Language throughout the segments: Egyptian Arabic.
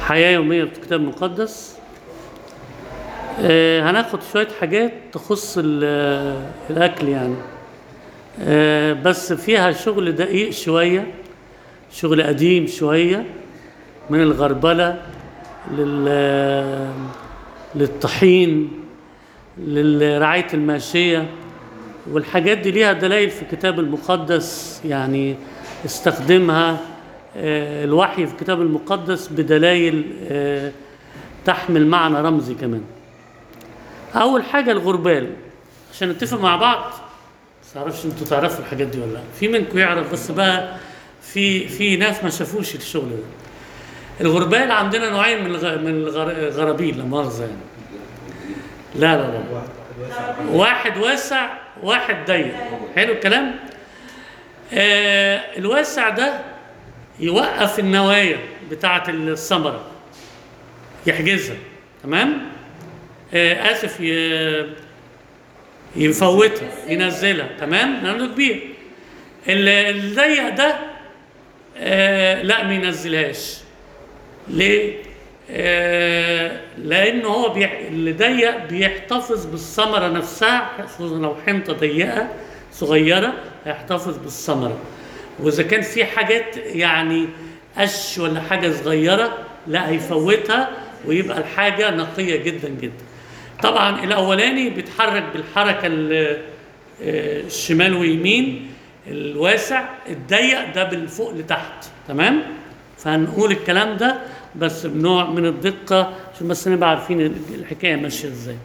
حياة يومية في الكتاب المقدس آه، هناخد شوية حاجات تخص ال- الأكل يعني آه، بس فيها شغل دقيق شوية شغل قديم شوية من الغربلة لل للطحين لرعاية الماشية والحاجات دي ليها دلائل في الكتاب المقدس يعني استخدمها آه، الوحي في الكتاب المقدس بدلائل آه، تحمل معنى رمزي كمان أول حاجة الغربال عشان نتفق مع بعض بس معرفش انتوا تعرفوا الحاجات دي ولا لا في منكم يعرف بس بقى في في ناس ما شافوش الشغل ده الغربال عندنا نوعين من الغ... من الغر... الغرابيل لا مؤاخذة يعني لا لا لا واحد واسع واحد ضيق حلو الكلام آه الواسع ده يوقف النوايا بتاعة الثمرة يحجزها تمام آه اسف ي... يفوتها ينزلها تمام لانه كبير ال- الضيق ده آه لا ما ينزلهاش ليه؟ آه لانه هو بيح... اللي ضيق بيحتفظ بالثمره نفسها خصوصا لو حنطه ضيقه صغيره هيحتفظ بالثمره واذا كان في حاجات يعني قش ولا حاجه صغيره لا هيفوتها ويبقى الحاجه نقيه جدا جدا طبعا الاولاني بيتحرك بالحركه ال- آه، الشمال ويمين الواسع الضيق ده من فوق لتحت تمام فهنقول الكلام ده بس بنوع من الدقه عشان بس نبقى عارفين الحكايه ماشيه ازاي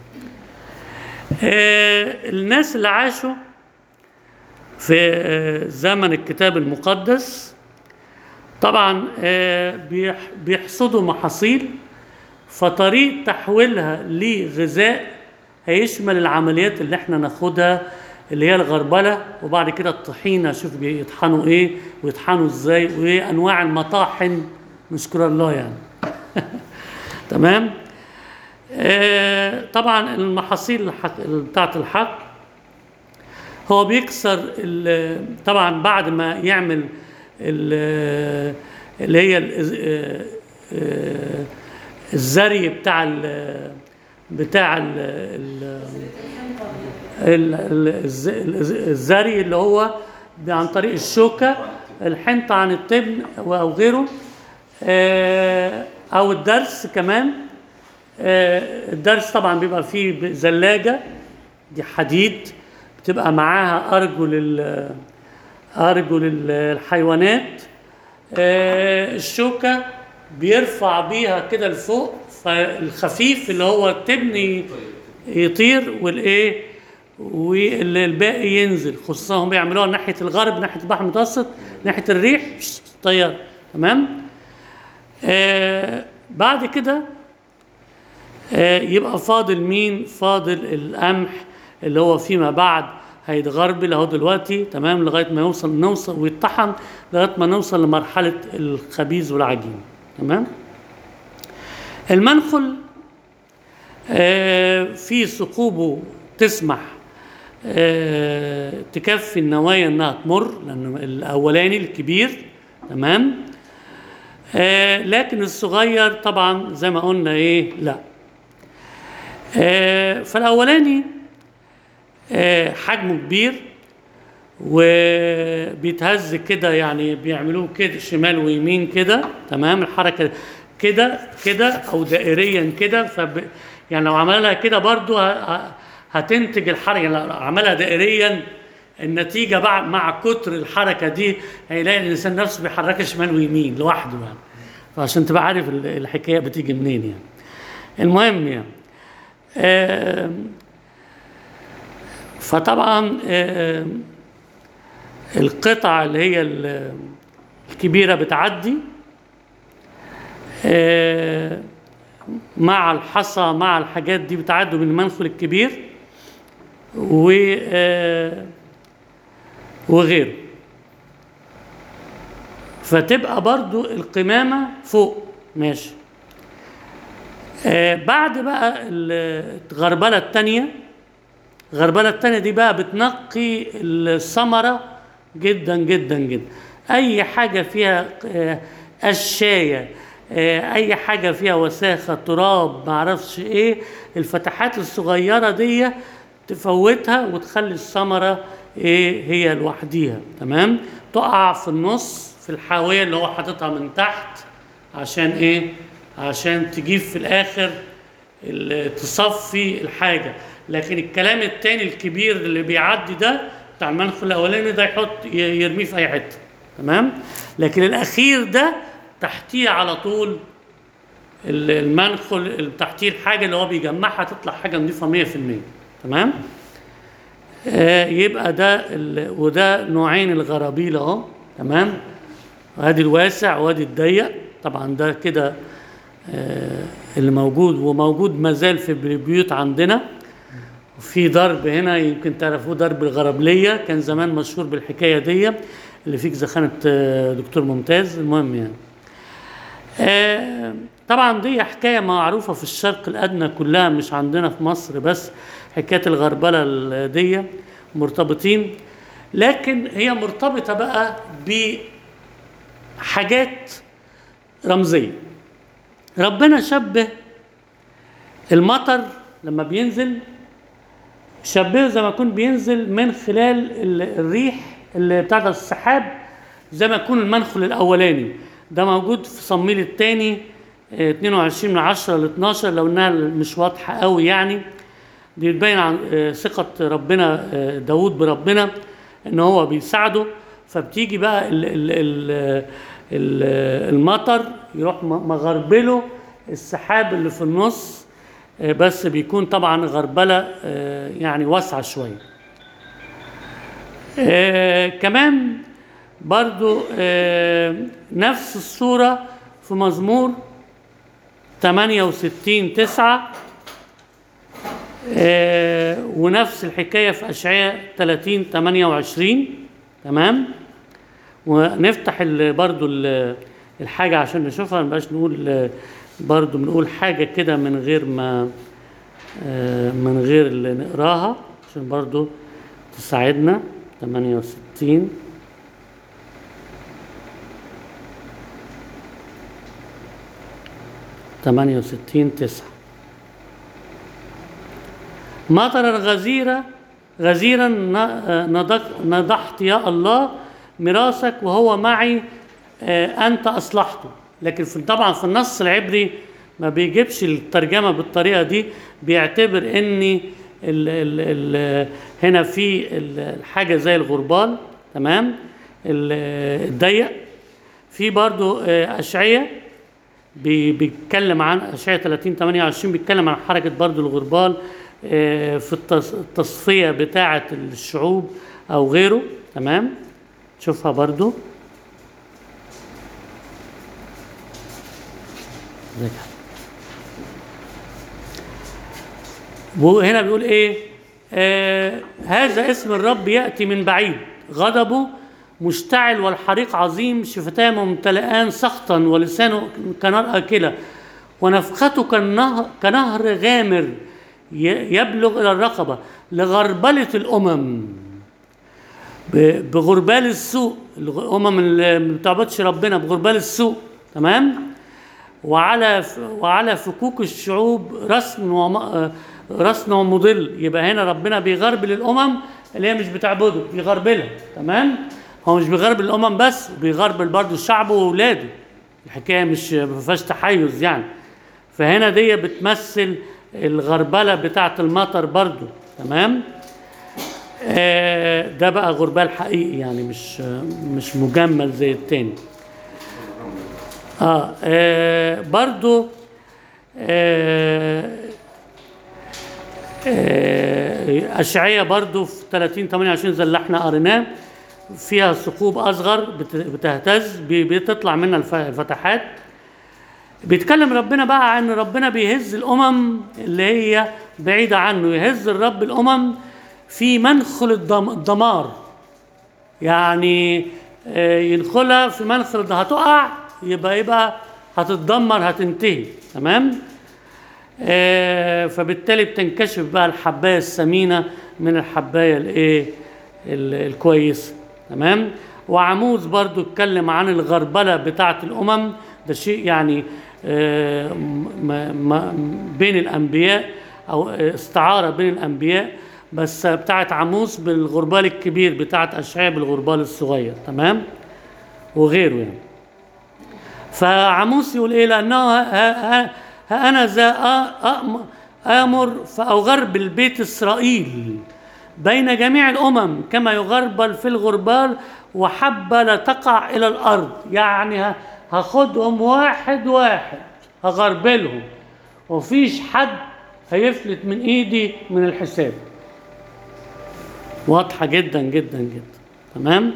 آه، الناس اللي عاشوا في آه، زمن الكتاب المقدس طبعا آه، بيح- بيحصدوا محاصيل فطريقة تحويلها لغذاء هيشمل العمليات اللي احنا ناخدها اللي هي الغربلة وبعد كده الطحينة شوف بيطحنوا ايه ويطحنوا ازاي وايه انواع المطاحن نشكر الله يعني تمام آه طبعا المحاصيل الحق بتاعت الحق هو بيكسر ال- طبعا بعد ما يعمل ال- اللي هي ال- آه، آه، الزري بتاع ال بتاع ال ال ال- ال- الز- الز- الزري اللي هو عن طريق الشوكة الحنطة عن التبن أو غيره آه، أو الدرس كمان آه، الدرس طبعا بيبقى فيه زلاجة دي حديد بتبقى معاها أرجل ال- أرجل ال- الحيوانات آه، الشوكة بيرفع بيها كده لفوق فالخفيف اللي هو التبن يطير والايه والباقي ينزل خصوصا هم بيعملوها ناحيه الغرب ناحيه البحر المتوسط ناحيه الريح طيار تمام آه بعد كده آه يبقى فاضل مين فاضل القمح اللي هو فيما بعد هيتغربل اهو دلوقتي تمام لغايه ما يوصل نوصل ويطحن لغايه ما نوصل لمرحله الخبيز والعجين تمام المنخل آه في ثقوبه تسمح آه تكفي النوايا انها تمر لان الاولاني الكبير تمام آه لكن الصغير طبعا زي ما قلنا ايه لا آه فالاولاني آه حجمه كبير وبيتهز كده يعني بيعملوه كده شمال ويمين كده تمام الحركه كده كده او دائريا كده فب يعني لو عملها كده برضو ه- ه- هتنتج الحركه يعني لو عملها دائريا النتيجه بعد مع كتر الحركه دي هيلاقي الانسان نفسه بيحركها شمال ويمين لوحده يعني فعشان تبقى عارف ال- الحكايه بتيجي منين يعني المهم يعني آم، فطبعا آم، القطع اللي هي ال- الكبيره بتعدي آه، مع الحصى مع الحاجات دي بتعدوا من المنخل الكبير و آه، وغيره فتبقى برضو القمامة فوق ماشي آه بعد بقى ال- الغربلة التانية الغربلة التانية دي بقى بتنقي الثمرة جدا جدا جدا أي حاجة فيها آه، قشاية آه، اي حاجه فيها وساخه تراب معرفش ايه الفتحات الصغيره دي تفوتها وتخلي الثمره ايه هي لوحديها تمام تقع في النص في الحاويه اللي هو حاططها من تحت عشان ايه عشان تجيب في الاخر ال- تصفي الحاجه لكن الكلام التاني الكبير اللي بيعدي ده بتاع المنخل الاولاني ده يحط ي- يرميه في اي حته تمام لكن الاخير ده تحتيه على طول ال- المنخل اللي تحتيه الحاجه اللي هو بيجمعها تطلع حاجه نظيفه 100% تمام آه يبقى ده ال- وده نوعين الغرابيل اهو تمام وادي الواسع وادي الضيق طبعا ده كده آه اللي موجود وموجود ما زال في البيوت عندنا وفي ضرب هنا يمكن تعرفوه ضرب الغربليه كان زمان مشهور بالحكايه دي اللي فيك زخانه آه، دكتور ممتاز المهم يعني آه، طبعا دي حكاية معروفة في الشرق الأدنى كلها مش عندنا في مصر بس حكاية الغربلة ال- دي مرتبطين لكن هي مرتبطة بقى بحاجات رمزية ربنا شبه المطر لما بينزل شبهه زي ما يكون بينزل من خلال ال- الريح اللي بتاعت السحاب زي ما يكون المنخل الاولاني ده موجود في صميل الثاني 22 من 10 ل 12 لو انها مش واضحه قوي يعني دي بتبين عن آه، ثقه ربنا آه، داود بربنا ان هو بيساعده فبتيجي بقى ال ال ال ال المطر يروح م- مغربله السحاب اللي في النص آه، بس بيكون طبعا غربله آه، يعني واسعه شويه آه، كمان برضو آه، نفس الصورة في مزمور 68 9 آه، ونفس الحكاية في أشعياء 30 28 تمام ونفتح ال- برضو ال- الحاجة عشان نشوفها مبقاش نقول آه، برضو بنقول حاجة كده من غير ما آه، من غير اللي نقراها عشان برضو تساعدنا 68 68 9 مطرا غزيرة غزيرا ن- نضق- نضحت يا الله ميراثك وهو معي آه، أنت أصلحته لكن في طبعا في النص العبري ما بيجيبش الترجمة بالطريقة دي بيعتبر إن ال ال ال هنا في ال- الحاجة زي الغربال تمام ال- الضيق في برضو آه، أشعية بي- بيتكلم عن اشعياء 30 28 بيتكلم عن حركه برضو الغربال آه، في التص- التصفيه بتاعه الشعوب او غيره تمام شوفها برضو زي كده. وهنا بيقول ايه آه هذا اسم الرب ياتي من بعيد غضبه مشتعل والحريق عظيم شفتاه ممتلئان سخطا ولسانه كنار آكلة ونفخته كنهر, كنهر غامر ي- يبلغ إلى الرقبة لغربلة الأمم ب- بغربال السوء الأمم اللي ما بتعبدش ربنا بغربال السوء تمام وعلى وعلى فكوك الشعوب رسم وم... رسم ومضل يبقى هنا ربنا بيغربل الامم اللي هي مش بتعبده بيغربلها تمام هو مش بيغربل الامم بس بيغربل برضه شعبه واولاده الحكايه مش ما فيهاش تحيز يعني فهنا دي بتمثل الغربله بتاعه المطر برضه تمام آه ده بقى غربال حقيقي يعني مش مش مجمل زي التاني اه, آه برضو آه آه أشعية برضو في 30 28 زي اللي احنا قريناه فيها ثقوب أصغر بت- بتهتز بي- بتطلع منها الف- الفتحات بيتكلم ربنا بقى عن ربنا بيهز الأمم اللي هي بعيدة عنه يهز الرب الأمم في منخل الدم- الدمار يعني آه، يدخلها في منخل ده هتقع يبقى يبقى هتتدمر هتنتهي تمام آه، فبالتالي بتنكشف بقى الحبايه الثمينه من الحبايه الايه ال- الكويسه تمام وعموز برضو اتكلم عن الغربله بتاعه الامم ده شيء يعني آه، م- م- بين الانبياء او استعاره بين الانبياء بس بتاعت عموس بالغربال الكبير بتاعت اشعياء بالغربال الصغير تمام وغيره يعني فعموس يقول ايه لانه ها, ها, ها انا ذا آ- آم- امر فاغربل بيت اسرائيل بين جميع الامم كما يغربل في الغربال وحبه لا تقع الى الارض يعني ه- هاخدهم واحد واحد هغربلهم ومفيش حد هيفلت من ايدي من الحساب واضحه جدا جدا جدا تمام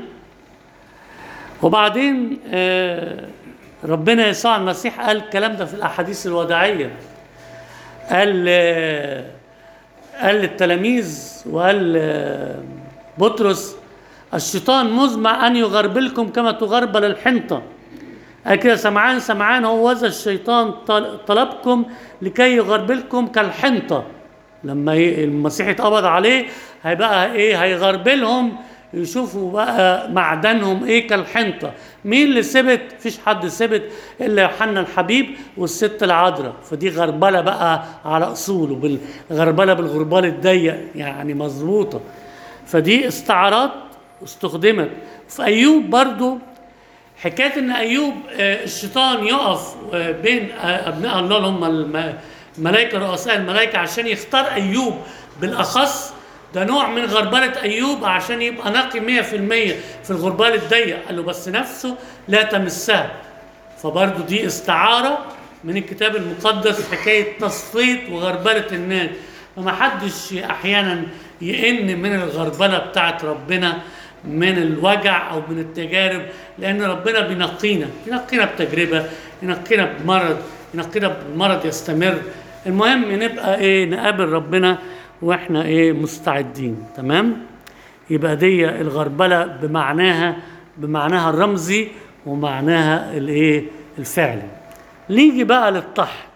وبعدين آه، ربنا يسوع المسيح قال الكلام ده في الاحاديث الوداعيه قال آه، قال للتلاميذ وقال آه، بطرس الشيطان مزمع ان يغربلكم كما تغربل الحنطه قال كده سمعان سمعان هو ذا الشيطان طل- طلبكم لكي يغربلكم كالحنطه لما ي- المسيح يتقبض عليه هيبقى ايه هيغربلهم يشوفوا بقى معدنهم ايه كالحنطه مين اللي ثبت فيش حد ثبت الا يوحنا الحبيب والست العذراء فدي غربله بقى على اصوله بالغربله بالغربال الضيق يعني مظبوطه فدي استعارات استخدمت في ايوب برضو حكايه ان ايوب آه، الشيطان يقف آه، بين آه، ابناء الله اللي هم الم- الملائكه رؤساء الملائكه عشان يختار ايوب بالاخص ده نوع من غربله ايوب عشان يبقى نقي 100% في الغربال الضيق قال له بس نفسه لا تمسها فبرضه دي استعاره من الكتاب المقدس حكايه تصفيت وغربله الناس فما حدش احيانا يئن من الغربله بتاعت ربنا من الوجع او من التجارب لان ربنا بينقينا ينقينا بتجربه ينقينا بمرض ينقينا بمرض يستمر المهم نبقى ايه نقابل ربنا واحنا ايه مستعدين تمام يبقى دي الغربله بمعناها بمعناها الرمزي ومعناها الايه الفعلي نيجي بقى للطحن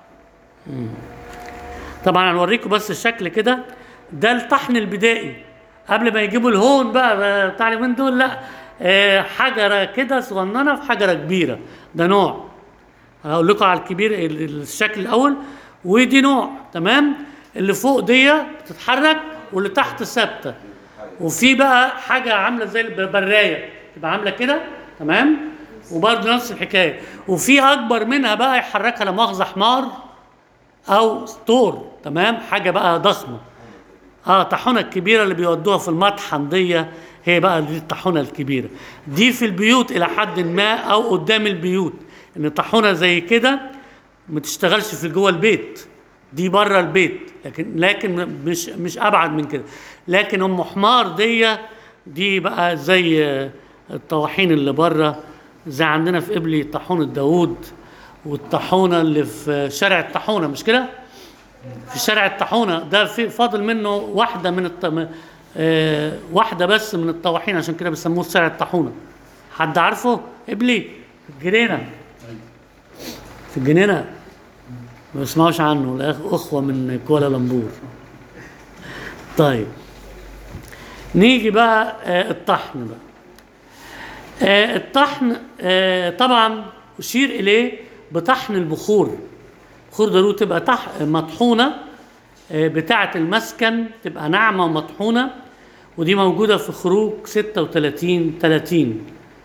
طبعا هنوريكم بس الشكل كده ده الطحن البدائي قبل ما يجيبوا الهون بقى بتاع اليومين دول لا آه، حجره كده صغننه في حجره كبيره ده نوع هقول لكم على الكبير ال- الشكل الاول ودي نوع تمام اللي فوق دي بتتحرك واللي تحت ثابته وفي بقى حاجه عامله زي البرايه تبقى عامله كده تمام وبرضه نفس الحكايه وفي اكبر منها بقى يحركها لا مؤاخذه حمار او ستور تمام حاجه بقى ضخمه اه الطاحونه الكبيره اللي بيودوها في المطحن دي هي بقى دي الطاحونه الكبيره دي في البيوت الى حد ما او قدام البيوت ان طاحونه زي كده ما تشتغلش في جوه البيت دي بره البيت لكن لكن مش مش ابعد من كده لكن ام حمار دي دي بقى زي آه، الطواحين اللي بره زي عندنا في قبلي طاحونه داوود والطاحونه اللي في شارع الطاحونه مش كده؟ في شارع الطاحونه ده في فاضل منه واحده من الط... آه واحده بس من الطواحين عشان كده بيسموه شارع الطاحونه حد عارفه قبلي في الجنينه في الجنينه ما بيسمعوش عنه الأخ- اخوه من كوالالمبور طيب نيجي بقى آه الطحن بقى آه الطحن آه طبعا أشير إليه بطحن البخور بخور ضروري تبقى طح مطحونة آه بتاعة المسكن تبقى ناعمة ومطحونة ودي موجودة في خروج 36 30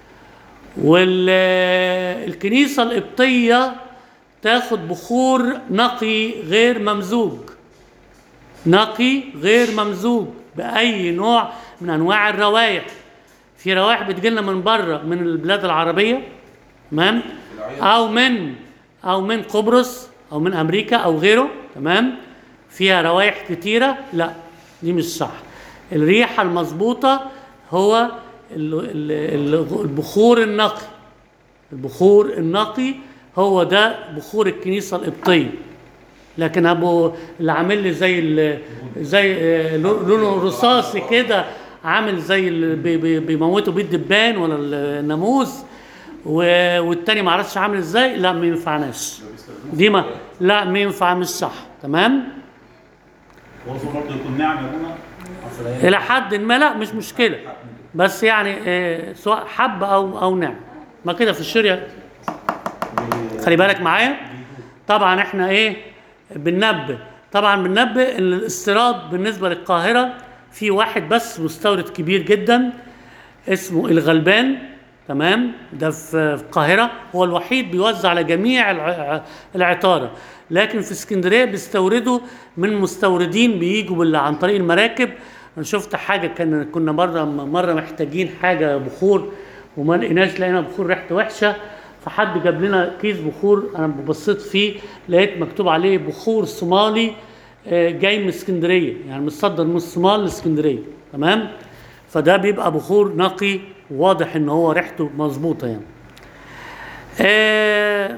والكنيسة القبطية تاخد بخور نقي غير ممزوج نقي غير ممزوج بأي نوع من أنواع الروائح في روائح بتجيلنا من بره من البلاد العربية تمام أو من أو من قبرص أو من أمريكا أو غيره تمام فيها روائح كتيرة لا دي مش صح الريحة المظبوطة هو ال- ال- ال- البخور النقي البخور النقي هو ده بخور الكنيسة القبطية لكن ابو اللي عامل لي زي ال- زي آه، لو- لونه رصاصي كده عامل زي اللي بي- بي- بيموتوا بيه الدبان ولا الناموس و- والتاني ما اعرفش عامل ازاي لا ما ينفعناش دي ما لا ما ينفع مش صح تمام وظن برضه يكون ناعم يا ابونا أصل هي- الى حد ما لا مش مشكله بس يعني آه، سواء حب او او نعم ما كده في الشريعه خلي بالك معايا طبعا احنا ايه بننبه طبعا بننبه ان الاستيراد بالنسبه للقاهره في واحد بس مستورد كبير جدا اسمه الغلبان تمام ده في في القاهره هو الوحيد بيوزع على جميع الع- العطاره لكن في اسكندريه بيستوردوا من مستوردين بيجوا بال- عن طريق المراكب انا شفت حاجه كان كنا مره مره محتاجين حاجه بخور وما لقيناش لقينا بخور ريحته وحشه فحد جاب لنا كيس بخور انا بصيت فيه لقيت مكتوب عليه بخور صومالي آه، جاي من اسكندريه يعني متصدر من الصومال لاسكندريه تمام فده بيبقى بخور نقي واضح ان هو ريحته مظبوطه يعني آه،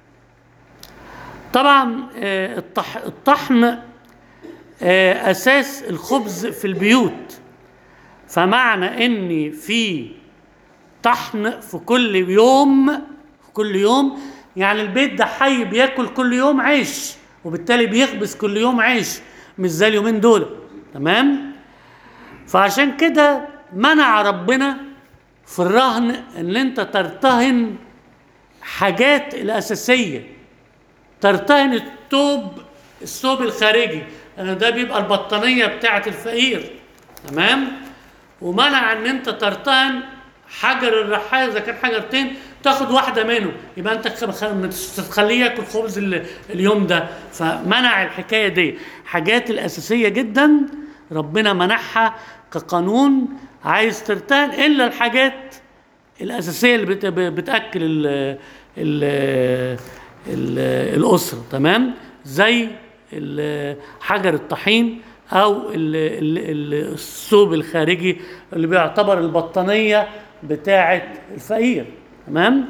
طبعا آه، الطح الطحن آه، اساس الخبز في البيوت فمعنى ان في طحن في كل يوم في كل يوم يعني البيت ده حي بياكل كل يوم عيش وبالتالي بيخبز كل يوم عيش مش زي اليومين دول تمام فعشان كده منع ربنا في الرهن ان انت ترتهن حاجات الاساسيه ترتهن الثوب الثوب الخارجي لان ده بيبقى البطانيه بتاعه الفقير تمام ومنع ان انت ترتهن حجر الرحال اذا كان حجرتين تاخد واحده منهم يبقى انت خ- خ- مش تخليه ياكل خبز ال- اليوم ده فمنع الحكايه دي حاجات الاساسيه جدا ربنا منعها كقانون عايز ترتهن الا الحاجات الاساسيه اللي بت- بتاكل ال ال ال الاسره تمام زي ال- حجر الطحين او ال- ال- ال- الثوب الخارجي اللي بيعتبر البطانيه بتاعه الفقير تمام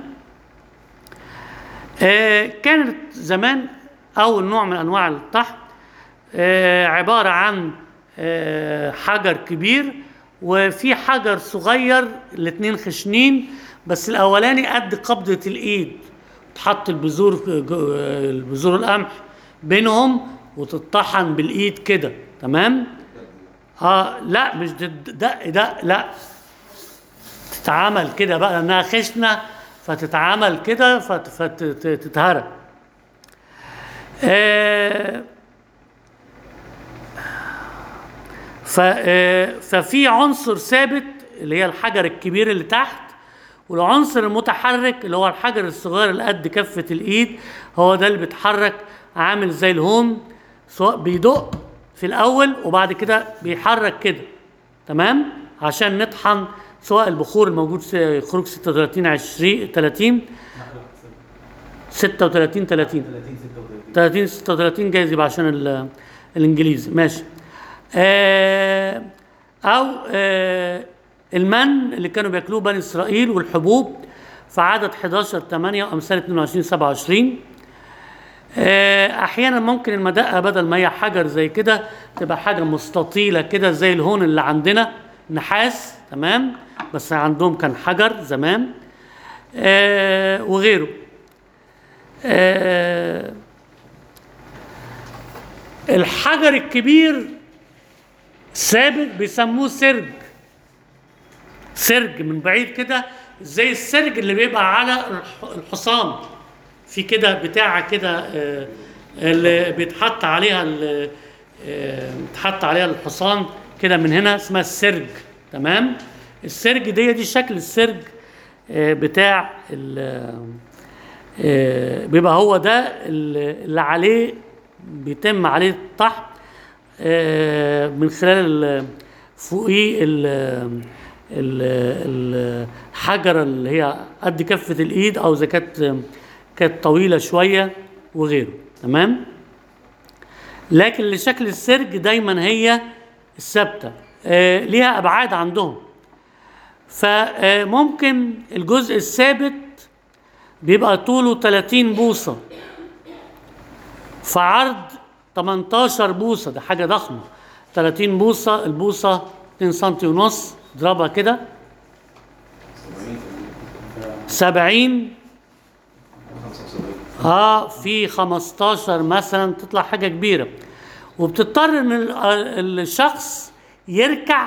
آه كانت زمان اول نوع من انواع الطحن آه عباره عن آه حجر كبير وفي حجر صغير الاتنين خشنين بس الاولاني قد قبضه الايد تحط البذور جو- البذور القمح بينهم وتطحن بالايد كده تمام اه لا مش دق دق دق لا تتعمل كده بقى لانها خشنه فتتعمل كده فتتهرى آه ف- آه، ففي عنصر ثابت اللي هي الحجر الكبير اللي تحت والعنصر المتحرك اللي هو الحجر الصغير اللي قد كفة الإيد هو ده اللي بيتحرك عامل زي الهون سواء بيدق في الأول وبعد كده بيحرك كده تمام عشان نطحن سواء البخور الموجود في خروج 36 20 30 36 30 30 36 30 36 جايز يبقى عشان ال- الانجليزي ماشي آه او آه المن اللي كانوا بياكلوه بني اسرائيل والحبوب في عدد 11 8 وامثال 22 27 آه احيانا ممكن المدقه بدل ما هي حجر زي كده تبقى حاجه مستطيله كده زي الهون اللي عندنا نحاس تمام بس عندهم كان حجر زمان آه وغيره آه الحجر الكبير ثابت بيسموه سرج سرج من بعيد كده زي السرج اللي بيبقى على الح- الحصان في كده بتاعه كده آه، اللي بيتحط عليها ال- آه، بيتحط عليها الحصان كده من هنا اسمها السرج تمام السرج دي دي شكل السرج آه، بتاع ال- آه، بيبقى هو ده اللي اللي عليه بيتم عليه الطحن آه، من خلال ال- فوقيه ال- ال- الحجرة اللي هي قد كفة الإيد أو إذا كانت كانت طويلة شوية وغيره تمام لكن لشكل السرج دايما هي الثابتة آه، ليها أبعاد عندهم فممكن الجزء الثابت بيبقى طوله 30 بوصة في عرض 18 بوصة ده حاجة ضخمة 30 بوصة البوصة 2 سم ونص اضربها كده 70 اه في 15 مثلا تطلع حاجة كبيرة وبتضطر ان ال- الشخص يركع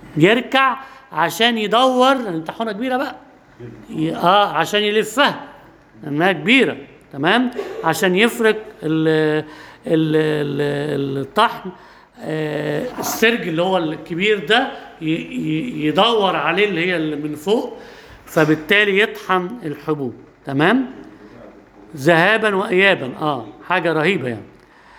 يركع عشان يدور لان طاحونه كبيره بقى ي- اه عشان يلفها انها كبيره تمام عشان يفرك ال ال ال الطحن آه، السرج اللي هو الكبير ده ي- ي- يدور عليه اللي هي اللي من فوق فبالتالي يطحن الحبوب تمام ذهابا وايابا اه حاجه رهيبه يعني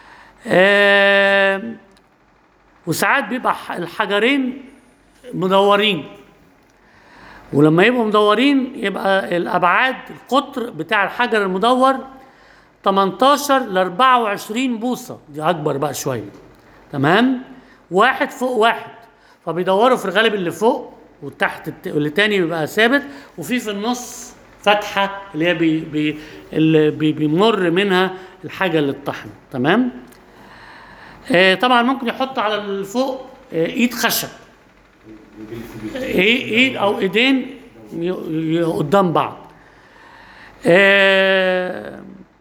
آه وساعات بيبقى ح- الحجرين مدورين ولما يبقوا مدورين يبقى الابعاد القطر بتاع الحجر المدور 18 ل 24 بوصه دي اكبر بقى شويه تمام واحد فوق واحد فبيدوروا في الغالب اللي فوق وتحت الت... واللي تاني بيبقى ثابت وفي في النص فتحه اللي هي بي... بي... اللي بي... بيمر منها الحاجه اللي اتطحن تمام آه طبعا ممكن يحط على الفوق آه ايد خشب ايه ايد او ايدين ي- ي- قدام بعض آه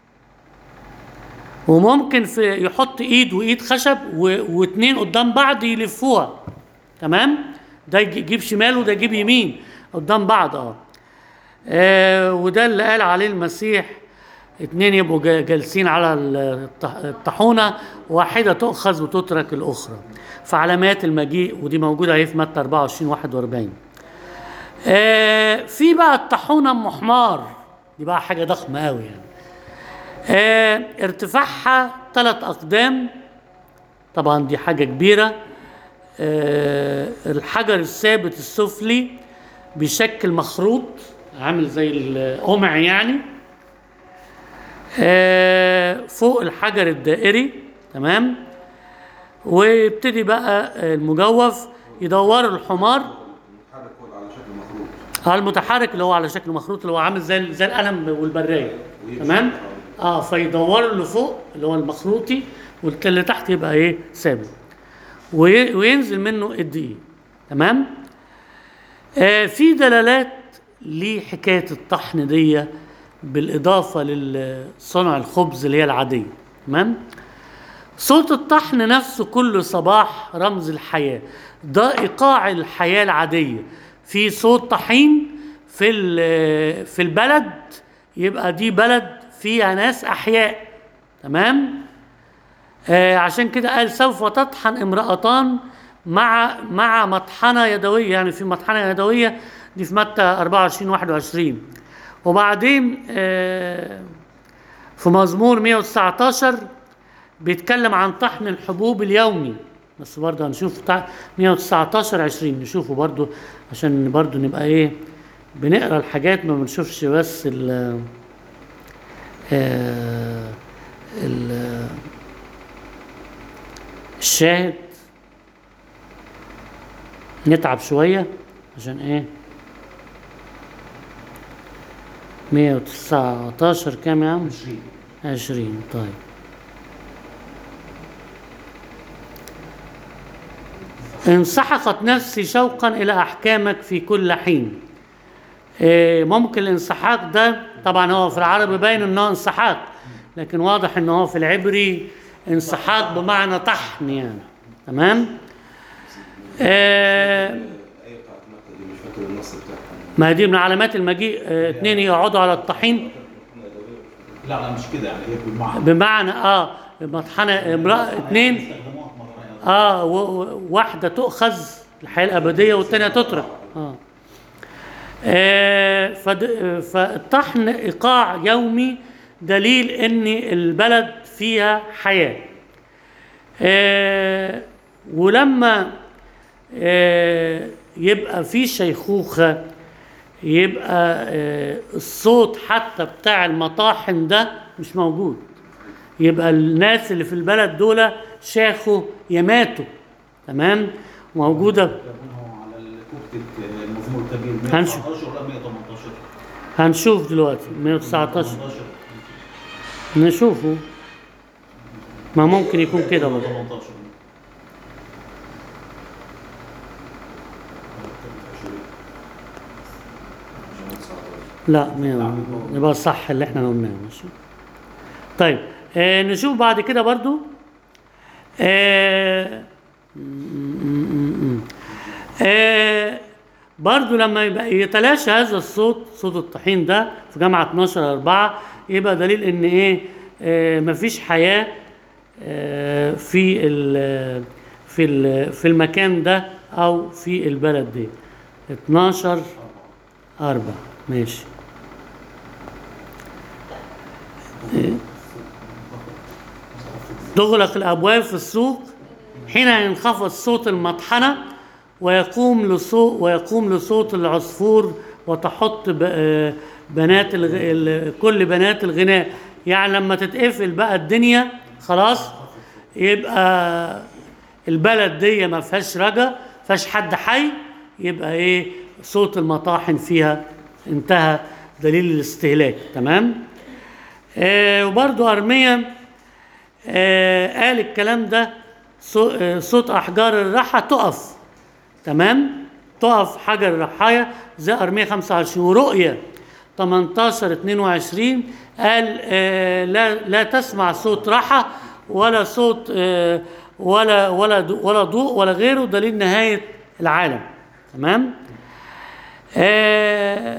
وممكن في يحط ايد وايد خشب و- واتنين قدام بعض يلفوها تمام ده يجي- يجيب شمال وده يجيب يمين قدام بعض اه, آه وده اللي قال عليه المسيح اتنين يبقوا جا- جالسين على الط- الطاحونه واحده تؤخذ وتترك الاخرى فعلامات المجيء ودي موجوده اهي في متى 24 41 آه في بقى الطاحونه ام حمار دي بقى حاجه ضخمه قوي يعني آه ارتفاعها ثلاث اقدام طبعا دي حاجه كبيره آه الحجر الثابت السفلي بيشكل مخروط عامل زي القمع يعني آه فوق الحجر الدائري تمام ويبتدي بقى المجوف يدوروا الحمار المتحرك هو على شكل مخروط اه المتحرك اللي هو على شكل مخروط اللي هو عامل زي زي القلم والبرايه تمام اه فيدوروا اللي فوق اللي هو المخروطي واللي تحت يبقى ايه ثابت وي- وينزل منه الدقيق تمام آه في دلالات لحكايه الطحن دي بالاضافه لصنع الخبز اللي هي العاديه تمام صوت الطحن نفسه كل صباح رمز الحياة ده إيقاع الحياة العادية في صوت طحين في ال- في البلد يبقى دي بلد فيها ناس أحياء تمام آه عشان كده قال سوف تطحن امرأتان مع مع مطحنة يدوية يعني في مطحنة يدوية دي في متى 24 21 وبعدين آه في مزمور 119 بيتكلم عن طحن الحبوب اليومي بس برضه هنشوف بتاع 119 20 نشوفه برضه عشان برضه نبقى ايه بنقرا الحاجات ما بنشوفش بس ال آه، ال الشاهد نتعب شوية عشان ايه 119 كام يا عم؟ 20 عشرين طيب انسحقت نفسي شوقا إلى أحكامك في كل حين إيه، ممكن الانسحاق ده طبعا هو في العربي باين انه انسحاق لكن واضح انه هو في العبري انسحاق بمعنى طحن يعني تمام آه الايه بتاعت مكه دي مش فاكر النص بتاعها ما دي من علامات المجيء آه اتنين يقعدوا على الطحين لا لا مش كده يعني هي بالمعنى بمعنى اه مطحنة امرأة اتنين استخدموها في مرة يعني. اه و- و- واحدة تؤخذ الحياة الأبدية والتانية تترك اه, آه فد- فالطحن إيقاع يومي دليل إن البلد فيها حياة آه ولما آه يبقى في شيخوخة يبقى آه الصوت حتى بتاع المطاحن ده مش موجود يبقى الناس اللي في البلد دول شاخوا يماتوا تمام موجوده هو على الكوبتك المزمور الكبير هنشوف. 119 ولا 118 هنشوف دلوقتي 119 18 نشوفه ما ممكن يكون كده برضه 18 لا ما- يبقى صح اللي احنا قلناه ماشي طيب آه نشوف بعد كده برضو آه م- م- م- م. آه برضو لما يبقى يتلاشى هذا الصوت صوت الطحين ده في جامعة 12 4 يبقى دليل ان ايه آه مفيش حياة آه في ال في ال في المكان ده او في البلد دي 12 4 ماشي إيه؟ تغلق الابواب في السوق حين ينخفض صوت المطحنه ويقوم لصوت ويقوم لصوت العصفور وتحط ب- آه بنات الغ... ال- كل بنات الغناء يعني لما تتقفل بقى الدنيا خلاص يبقى البلد دي ما فيهاش رجا فيهاش حد حي يبقى ايه صوت المطاحن فيها انتهى دليل الاستهلاك تمام آه وبرضو ارميا آه قال الكلام ده صو- آه، صوت احجار الرحى تقف تمام تقف حجر الرحايا زي ارميا 25 ورؤيا 18 22 قال آه لا لا تسمع صوت رحى ولا صوت آه ولا ولا ضوء- ولا ضوء ولا غيره دليل نهايه العالم تمام آه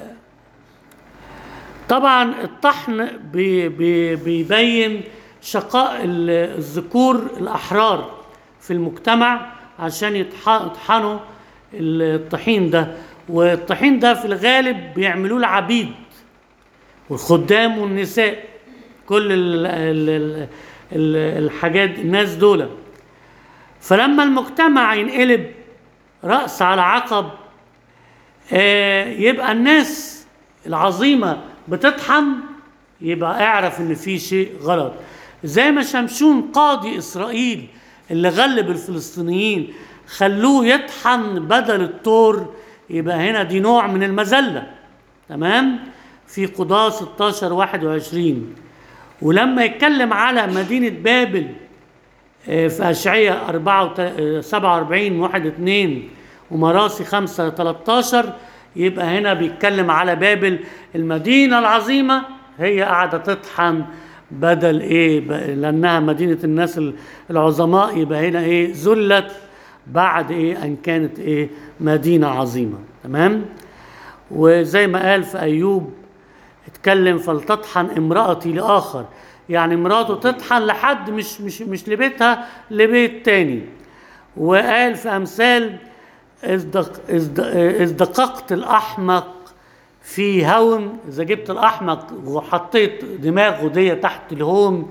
طبعا الطحن بي بي بيبين شقاء ال- الذكور الأحرار في المجتمع عشان يطح- يطحنوا الطحين ده والطحين ده في الغالب بيعملوه العبيد والخدام والنساء كل ال ال ال ال الحاجات الناس دول فلما المجتمع ينقلب رأس على عقب آه، يبقى الناس العظيمة بتطحن يبقى اعرف ان في شيء غلط زي ما شمشون قاضي اسرائيل اللي غلب الفلسطينيين خلوه يطحن بدل الطور يبقى هنا دي نوع من المذلة تمام في قضاء 16 21 ولما يتكلم على مدينة بابل آه، في أشعية 4 47 1 2 ومراسي 5 13 يبقى هنا بيتكلم على بابل المدينة العظيمة هي قاعدة تطحن بدل ايه ب- لانها مدينة الناس ال- العظماء يبقى هنا ايه ذلت بعد ايه ان كانت ايه مدينة عظيمة تمام وزي ما قال في ايوب اتكلم فلتطحن امرأتي لآخر يعني مراته تطحن لحد مش مش مش لبيتها لبيت تاني وقال في أمثال إذ دق- إذ د- إذ دققت الأحمق في هون إذا جبت الأحمق وحطيت دماغه دي تحت الهون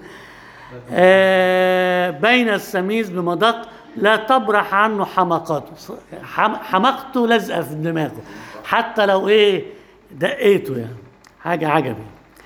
آه بين السميز بمدق لا تبرح عنه حماقته حم- حماقته لازقة في دماغه حتى لو إيه دقيته يعني حاجة عجبي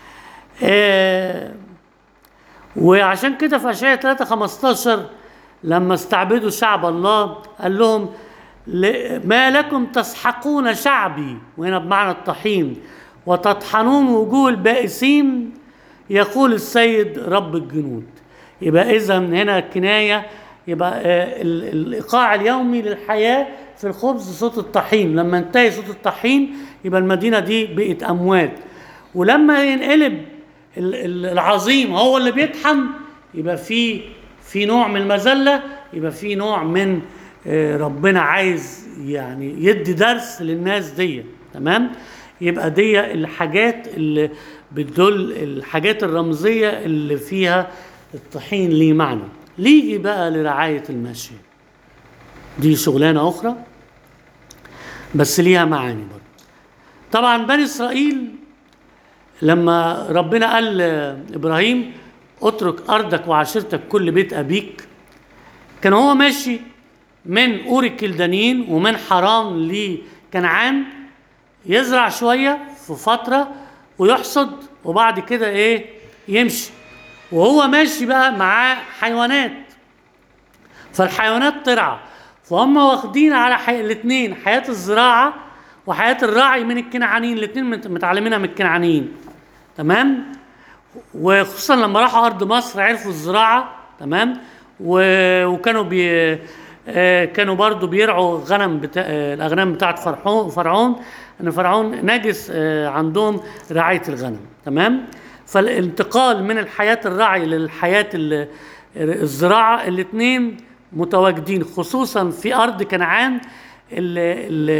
آه وعشان كده في اشعياء 3 15 لما استعبدوا شعب الله قال لهم ل- ما لكم تسحقون شعبي وهنا بمعنى الطحين وتطحنون وجوه البائسين يقول السيد رب الجنود يبقى اذا هنا كنايه يبقى آه، ال- الايقاع اليومي للحياه في الخبز صوت الطحين لما انتهي صوت الطحين يبقى المدينه دي بقت اموات ولما ينقلب ال- ال- العظيم هو اللي بيطحن يبقى في في نوع من المذله يبقى في نوع من آه، ربنا عايز يعني يدي درس للناس دي تمام يبقى دي الحاجات اللي بتدل الحاجات الرمزيه اللي فيها الطحين ليه معنى ليجي بقى لرعايه المشي دي شغلانه اخرى بس ليها معاني برضه طبعا بني اسرائيل لما ربنا قال لابراهيم اترك ارضك وعشيرتك كل بيت ابيك كان هو ماشي من اور الكلدانيين ومن حرام لكنعان يزرع شويه في فتره ويحصد وبعد كده ايه يمشي وهو ماشي بقى معاه حيوانات فالحيوانات ترعى فهم واخدين على حي... الاثنين حياه الزراعه وحياه الراعي من الكنعانيين الاثنين مت- متعلمينها من الكنعانيين تمام وخصوصا لما راحوا ارض مصر عرفوا الزراعه تمام و... وكانوا بي... آه، كانوا برضو بيرعوا غنم بتا... آه، الاغنام بتاعت فرعون فرعون ان فرعون نجس آه، عندهم رعايه الغنم تمام فالانتقال من الحياه الرعي للحياه ال- الزراعه الاثنين متواجدين خصوصا في ارض كنعان اللي, اللي,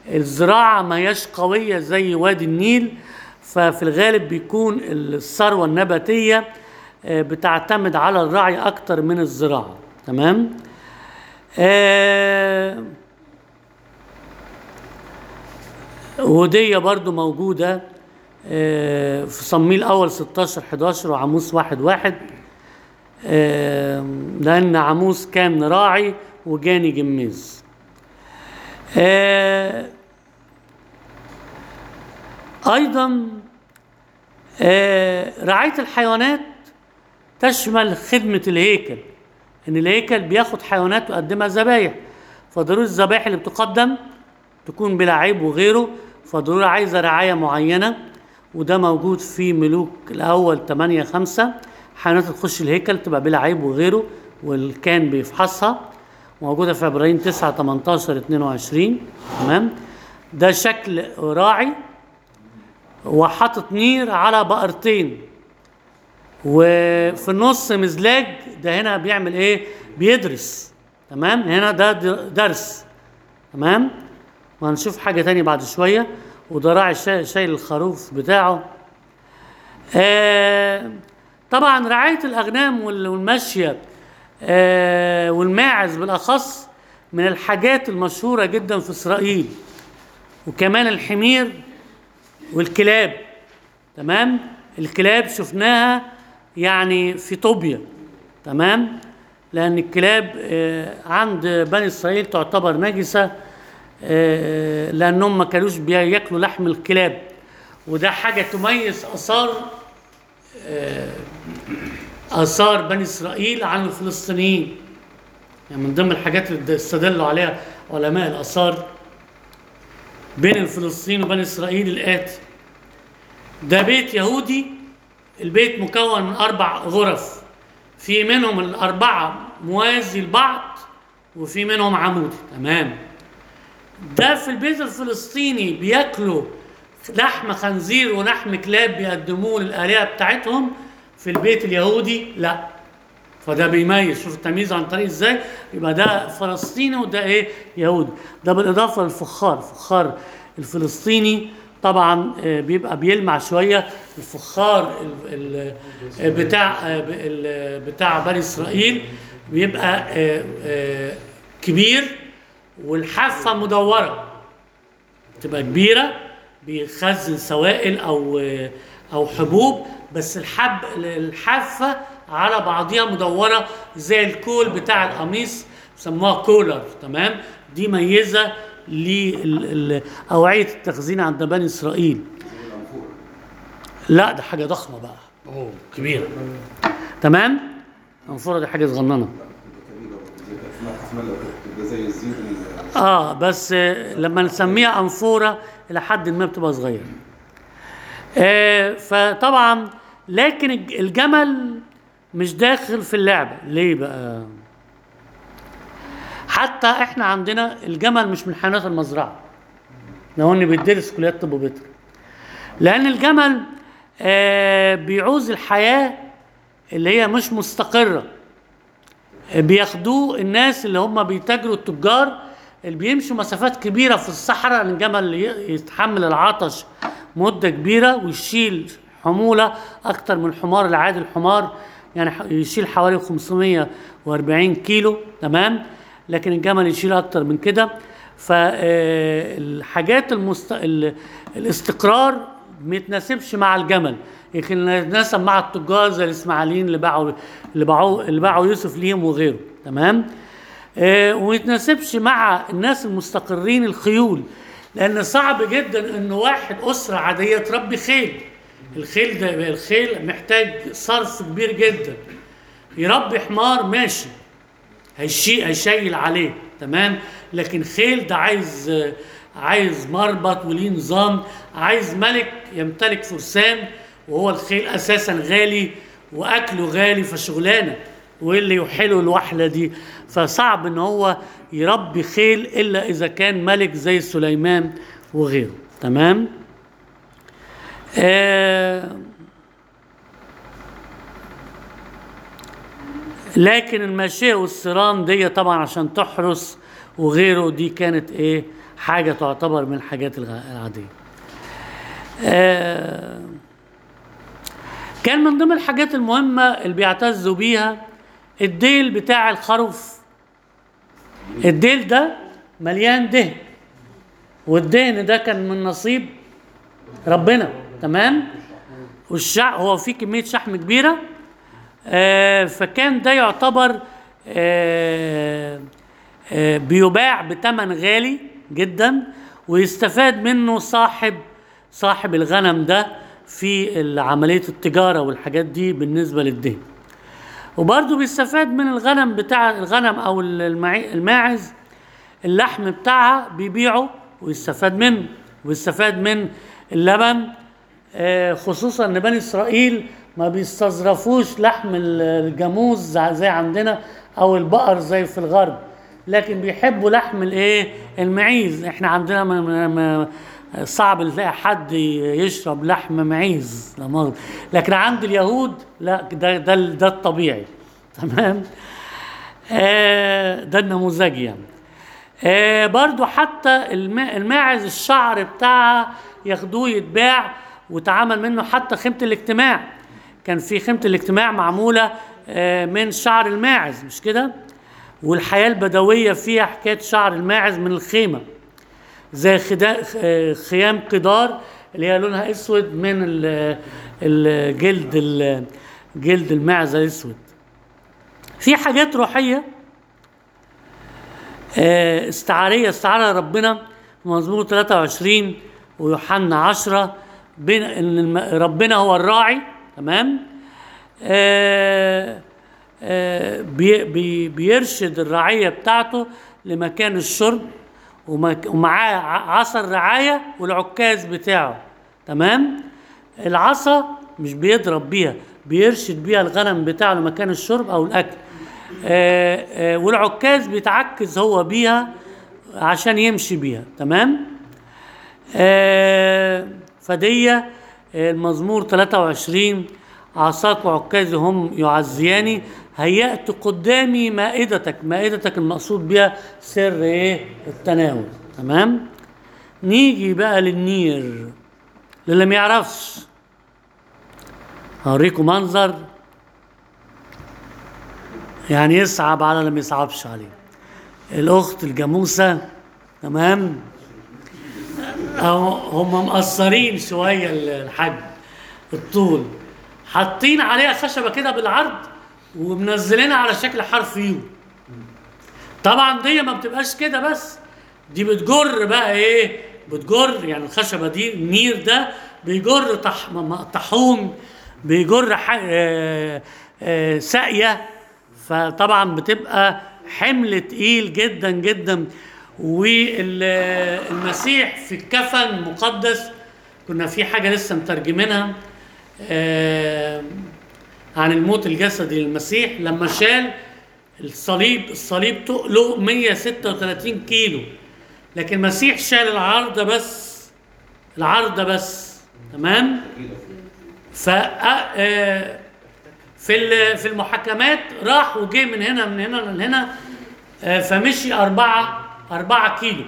الزراعة ما هياش قوية زي وادي النيل ففي الغالب بيكون الثروة النباتية آه، بتعتمد على الرعي أكتر من الزراعة تمام آه، ودية برضو موجودة آه، في صميل أول 16 11 وعاموس واحد واحد آه، لأن عاموس كان راعي وجاني جميز آه، أيضا آه، رعاية الحيوانات تشمل خدمة الهيكل إن الهيكل بياخد حيوانات ويقدمها ذبايح فضروري الذبائح اللي بتقدم تكون بلا عيب وغيره فضروري عايزة رعاية معينة وده موجود في ملوك الأول 8 5 حيوانات تخش الهيكل تبقى بلا عيب وغيره والكان بيفحصها موجودة في عبرانيين 9 18 22 تمام ده شكل راعي وحاطط نير على بقرتين وفي النص مزلاج ده هنا بيعمل ايه بيدرس تمام هنا ده د- درس تمام وهنشوف حاجة تانية بعد شوية وده راعي شا- شايل الخروف بتاعه آه طبعا رعاية الأغنام وال- والماشية آه والماعز بالأخص من الحاجات المشهورة جدا في إسرائيل وكمان الحمير والكلاب تمام الكلاب شفناها يعني في طوبيا تمام لأن الكلاب آه، عند بني إسرائيل تعتبر نجسة آه، لأنهم ما كانوش بياكلوا لحم الكلاب وده حاجة تميز آثار آه، آثار بني إسرائيل عن الفلسطينيين يعني من ضمن الحاجات اللي استدلوا عليها علماء الآثار بين الفلسطينيين وبني إسرائيل الآتي ده بيت يهودي البيت مكون من أربع غرف في منهم الأربعة موازي لبعض وفي منهم عمودي تمام ده في البيت الفلسطيني بياكلوا لحم خنزير ولحم كلاب بيقدموه للآلهة بتاعتهم في البيت اليهودي لا فده بيميز شوف التمييز عن طريق ازاي يبقى ده فلسطيني وده ايه يهودي ده بالاضافه للفخار الفخار الفلسطيني طبعا آه، بيبقى بيلمع شويه الفخار ال- ال- بتاع آه، ال- بتاع بني اسرائيل بيبقى آه، آه، كبير والحافه مدوره تبقى كبيره بيخزن سوائل او او حبوب بس الحب الحافه على بعضها مدوره زي الكول بتاع القميص بيسموها كولر تمام دي ميزه لاوعيه التخزين عند بني اسرائيل زي الأنفور لا ده حاجه ضخمه بقى اوه كبيره تمام الانفوره دي حاجه صغننه كبيرة زي في متحف ملك تبقى زي الزيت ال- اه بس آه، لما نسميها انفوره الى حد ما بتبقى صغيره آه فطبعا لكن الج- الجمل مش داخل في اللعبه ليه بقى حتى احنا عندنا الجمل مش من حيوانات المزرعه لو اني بيدرس كليات طب وبيطري لان الجمل آه بيعوز الحياه اللي هي مش مستقره بياخدوه الناس اللي هم بيتاجروا التجار اللي بيمشوا مسافات كبيره في الصحراء لان الجمل ي- يتحمل العطش مده كبيره ويشيل حموله اكتر من الحمار العادي الحمار يعني ح- يشيل حوالي 540 كيلو تمام لكن الجمل يشيل اكتر من كده فالحاجات المست... ال- الاستقرار ما يتناسبش مع الجمل لكن يتناسب مع التجار زي الاسماعيليين اللي باعوا اللي باعوا اللي باعوا يوسف ليهم وغيره تمام آه وما يتناسبش مع الناس المستقرين الخيول لان صعب جدا ان واحد اسره عاديه تربي خيل الخيل ده الخيل محتاج صرف كبير جدا يربي حمار ماشي هيشي هيشيل عليه تمام لكن خيل ده عايز آه، عايز مربط وليه نظام عايز ملك يمتلك فرسان وهو الخيل اساسا غالي واكله غالي فشغلانه واللي يحيله الوحله دي فصعب ان هو يربي خيل الا اذا كان ملك زي سليمان وغيره تمام آه لكن الماشية والسيران دي طبعا عشان تحرس وغيره دي كانت ايه حاجه تعتبر من الحاجات الغ- العاديه آه كان من ضمن الحاجات المهمه اللي بيعتزوا بيها الديل بتاع الخروف الديل ده مليان دهن والدهن ده كان من نصيب ربنا تمام والشع هو في كميه شحم كبيره آه فكان ده يعتبر آه آه بيباع بثمن غالي جدا ويستفاد منه صاحب صاحب الغنم ده في عمليه التجاره والحاجات دي بالنسبه للدهن وبرضه بيستفاد من الغنم بتاع الغنم او المعي- الماعز اللحم بتاعها بيبيعه ويستفاد منه ويستفاد من اللبن آه، خصوصا ان بني اسرائيل ما بيستظرفوش لحم ال- الجاموس زي زي عندنا او البقر زي في الغرب لكن بيحبوا لحم الايه المعيز احنا عندنا ما ما ما صعب نلاقي حد يشرب لحم معيز لا مؤاخذة. لكن عند اليهود لا ده ده ده الطبيعي تمام آه، ده النموذجي يعني آه، برضو حتى الما- الماعز الشعر بتاعها ياخدوه يتباع وتعامل منه حتى خيمة الاجتماع كان في خيمة الاجتماع معمولة آه، من شعر الماعز مش كده والحياة البدوية فيها حكاية شعر الماعز من الخيمة زي خدا- آه، خيام قدار اللي هي لونها اسود من ال- الجلد ال- جلد الماعز الاسود في حاجات روحيه آه، استعاريه استعار ربنا في مزمور 23 ويوحنا 10 بين ان الم- ربنا هو الراعي تمام آه، آه، بي بي بيرشد الرعيه بتاعته لمكان الشرب ومك- ومعاه ع- عصا الرعايه والعكاز بتاعه تمام العصا مش بيضرب بيها بيرشد بيها الغنم بتاعه لمكان الشرب او الاكل آه، آه، والعكاز بيتعكز هو بيها عشان يمشي بيها تمام آه، فدي آه، المزمور 23 عصاك وعكازي هم يعزياني هيأت قدامي مائدتك مائدتك المقصود بها سر ايه التناول تمام نيجي بقى للنير للي ما يعرفش هوريكم منظر يعني يصعب على اللي ما يصعبش عليه الاخت الجاموسه تمام أو هم مقصرين شويه الحجم الطول حاطين عليها خشبه كده بالعرض ومنزلينها على شكل حرف يو طبعا دي ما بتبقاش كده بس دي بتجر بقى ايه بتجر يعني الخشبه دي النير ده بيجر طح م- طاحون بيجر ح- آه، آه، ساقيه فطبعا بتبقى حمل تقيل جدا جدا والمسيح في الكفن مقدس كنا في حاجه لسه مترجمينها آه، عن الموت الجسدي للمسيح لما شال الصليب الصليب تقله 136 كيلو لكن المسيح شال العارضة بس العارضة بس تمام ف آه، في ال- في المحاكمات راح وجه من هنا من هنا من هنا آه، فمشي أربعة أربعة كيلو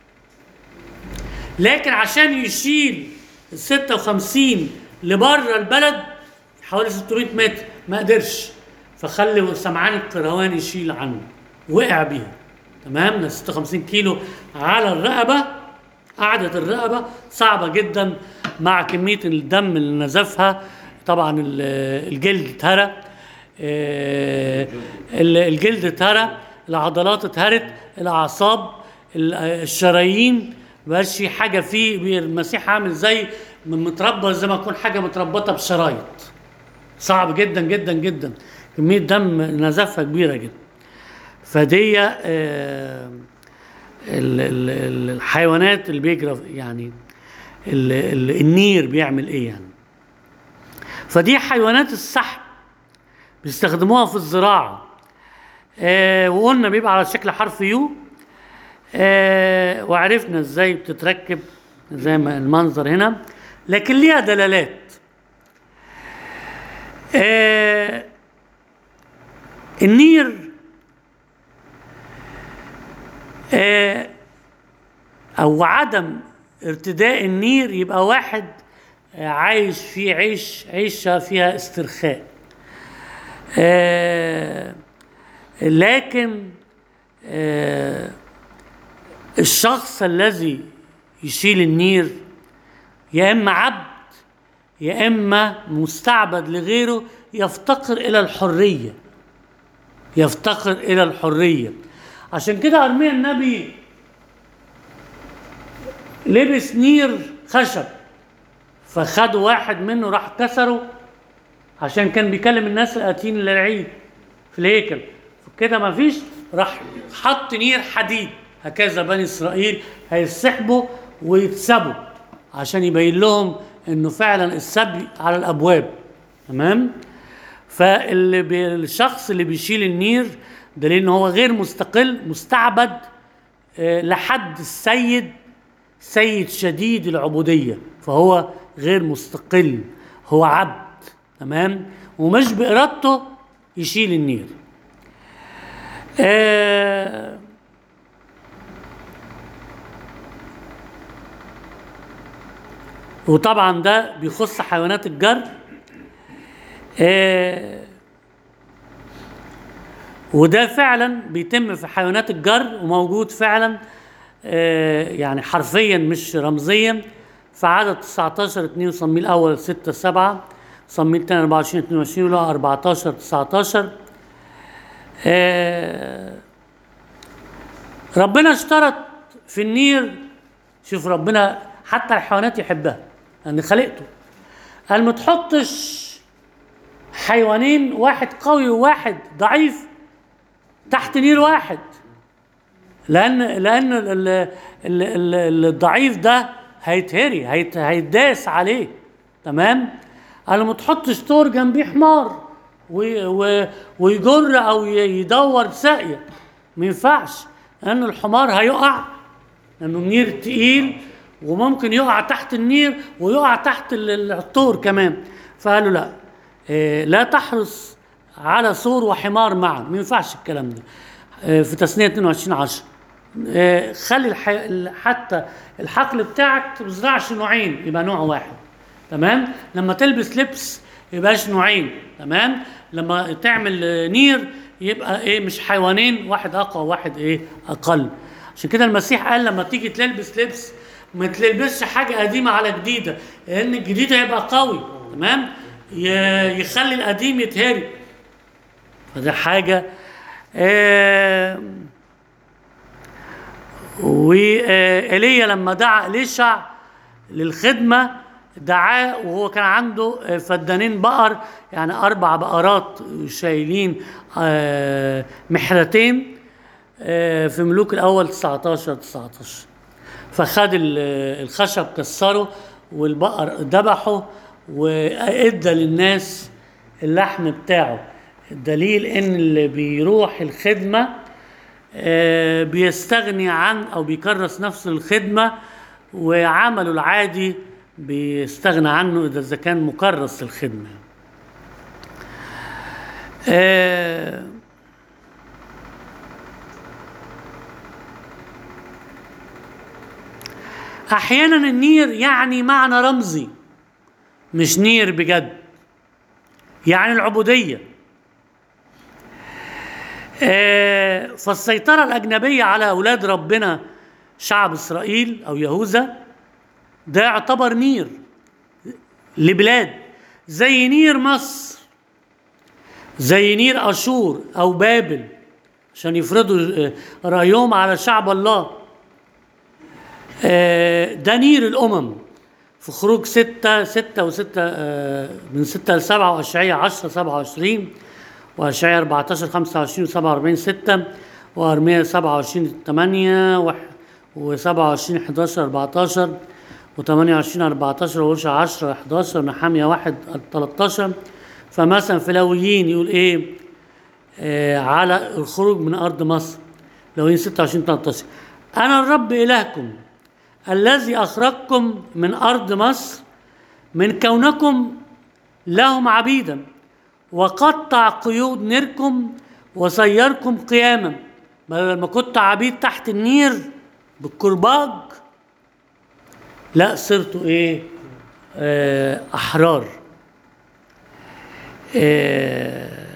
لكن عشان يشيل ال 56 لبره البلد حوالي 600 متر ما قدرش فخلي سمعان القروان يشيل عنه وقع بيها تمام ده 56 كيلو على الرقبه قعدت الرقبه صعبه جدا مع كميه الدم اللي نزفها طبعا ال- الجلد اتهرى آه، ال- الجلد اتهرى العضلات اتهرت الاعصاب ال- الشرايين مبقاش في حاجه فيه المسيح عامل زي من متربط زي ما تكون حاجه متربطه بشرايط صعب جدا جدا جدا كميه دم نزفها كبيره جدا فدي آه، ال- ال- ال- الحيوانات اللي بيجرى يعني ال- ال- النير بيعمل ايه يعني فدي حيوانات السحب بيستخدموها في الزراعه آه وقلنا بيبقى على شكل حرف يو آه وعرفنا ازاي بتتركب زي ما المنظر هنا لكن ليها دلالات آه النير او عدم ارتداء النير يبقى واحد آه، عايش في عيش عيشه فيها استرخاء آه، لكن آه، الشخص الذي يشيل النير يا اما عبد يا اما مستعبد لغيره يفتقر الى الحريه يفتقر الى الحريه عشان كده ارميا النبي لبس نير خشب فخدوا واحد منه راح كسره عشان كان بيكلم الناس الاتين للعيد في الهيكل كده ما فيش راح حط نير حديد هكذا بني اسرائيل هيسحبوا ويتسبوا عشان يبين لهم انه فعلا السبي على الابواب تمام فاللي بي الشخص اللي بيشيل النير دليل ان هو غير مستقل مستعبد آه، لحد السيد سيد شديد العبوديه فهو غير مستقل هو عبد تمام ومش بارادته يشيل النير آه وطبعا ده بيخص حيوانات الجر آه وده فعلا بيتم في حيوانات الجر وموجود فعلا آه يعني حرفيا مش رمزيا في عدد 19 2 صميل الاول 6 7 صميل الثاني 24 22 ولا 14 19 آه ربنا اشترط في النير شوف ربنا حتى الحيوانات يحبها لان خلقته قال ما تحطش حيوانين واحد قوي وواحد ضعيف تحت نير واحد لان لان ال- ال- ال- ال- الضعيف ده هيتهري هيت- هيتداس عليه تمام قال ما تحطش طور جنبيه حمار و- و- ويجر او ي- يدور ساقيه ما ينفعش لان الحمار هيقع لانه النير تقيل وممكن يقع تحت النير ويقع تحت ال- ال- الطور كمان فقالوا لا إيه، لا تحرص على سور وحمار معا ما ينفعش الكلام ده إيه، في تسنية 22 10 إيه، خلي الح... ال- حتى الحقل بتاعك ما تزرعش نوعين يبقى نوع واحد تمام لما تلبس لبس يبقاش نوعين تمام لما تعمل آه، نير يبقى ايه مش حيوانين واحد اقوى وواحد ايه اقل عشان كده المسيح قال لما تيجي تلبس لبس ما تلبسش حاجه قديمه على جديده لان الجديد هيبقى قوي تمام ي- يخلي القديم يتهري فده حاجه آه وإيليا لما دعا إليشع للخدمة دعاه وهو كان عنده آه، فدانين بقر يعني أربع بقرات شايلين آه، محرتين آه، في ملوك الأول 19 19 فخد ال- الخشب كسره والبقر ذبحه وادى للناس اللحم بتاعه الدليل ان اللي بيروح الخدمه آه، بيستغني عن او بيكرس نفسه للخدمه وعمله العادي بيستغنى عنه اذا اذا كان مكرس للخدمه آه، احيانا النير يعني معنى رمزي مش نير بجد يعني العبوديه آه، فالسيطرة الأجنبية على أولاد ربنا شعب إسرائيل أو يهوذا ده يعتبر نير لبلاد زي نير مصر زي نير أشور أو بابل عشان يفرضوا آه، رأيهم على شعب الله آه، ده نير الأمم في خروج ستة ستة وستة آه، من ستة لسبعة وأشعية عشرة سبعة وعشرين وأشعية 14 25 47 6 وأرمية 27 8 و27 11 14 و28 14 ووشع 10 11 ونحامية 1 13 فمثلا في لويين يقول إيه آه على الخروج من أرض مصر لويين 26 13 أنا الرب إلهكم الذي أخرجكم من أرض مصر من كونكم لهم عبيدا وقطع قيود نيركم وسيركم قياما بدل ما كنت عبيد تحت النير بالكرباج لا صرتوا ايه آه احرار آه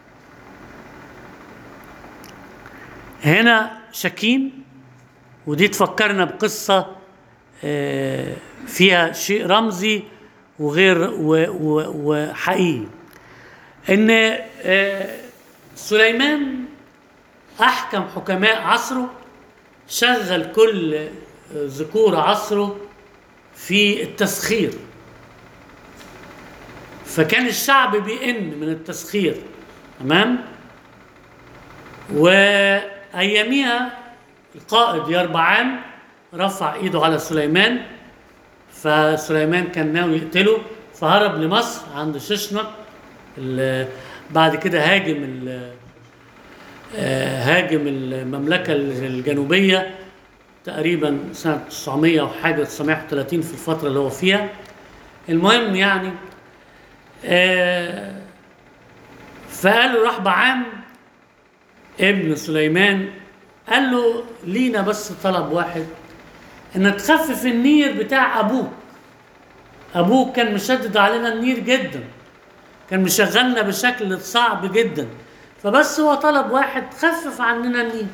هنا شكيم ودي تفكرنا بقصة آه، فيها شيء رمزي وغير و- و- وحقيقي ان آه، سليمان احكم حكماء عصره شغل كل آه، ذكور عصره في التسخير فكان الشعب بيئن من التسخير تمام واياميها القائد يربعام رفع ايده على سليمان فسليمان كان ناوي يقتله فهرب لمصر عند ششنق ال- بعد كده هاجم ال- آه، هاجم المملكة الجنوبية تقريبا سنة 900 وحاجة 930 في الفترة اللي هو فيها المهم يعني آه، فقال له راح بعام ابن سليمان قال له لينا بس طلب واحد ان تخفف النير بتاع ابوك ابوك كان مشدد علينا النير جدا كان مشغلنا بشكل صعب جدا فبس هو طلب واحد خفف عننا النير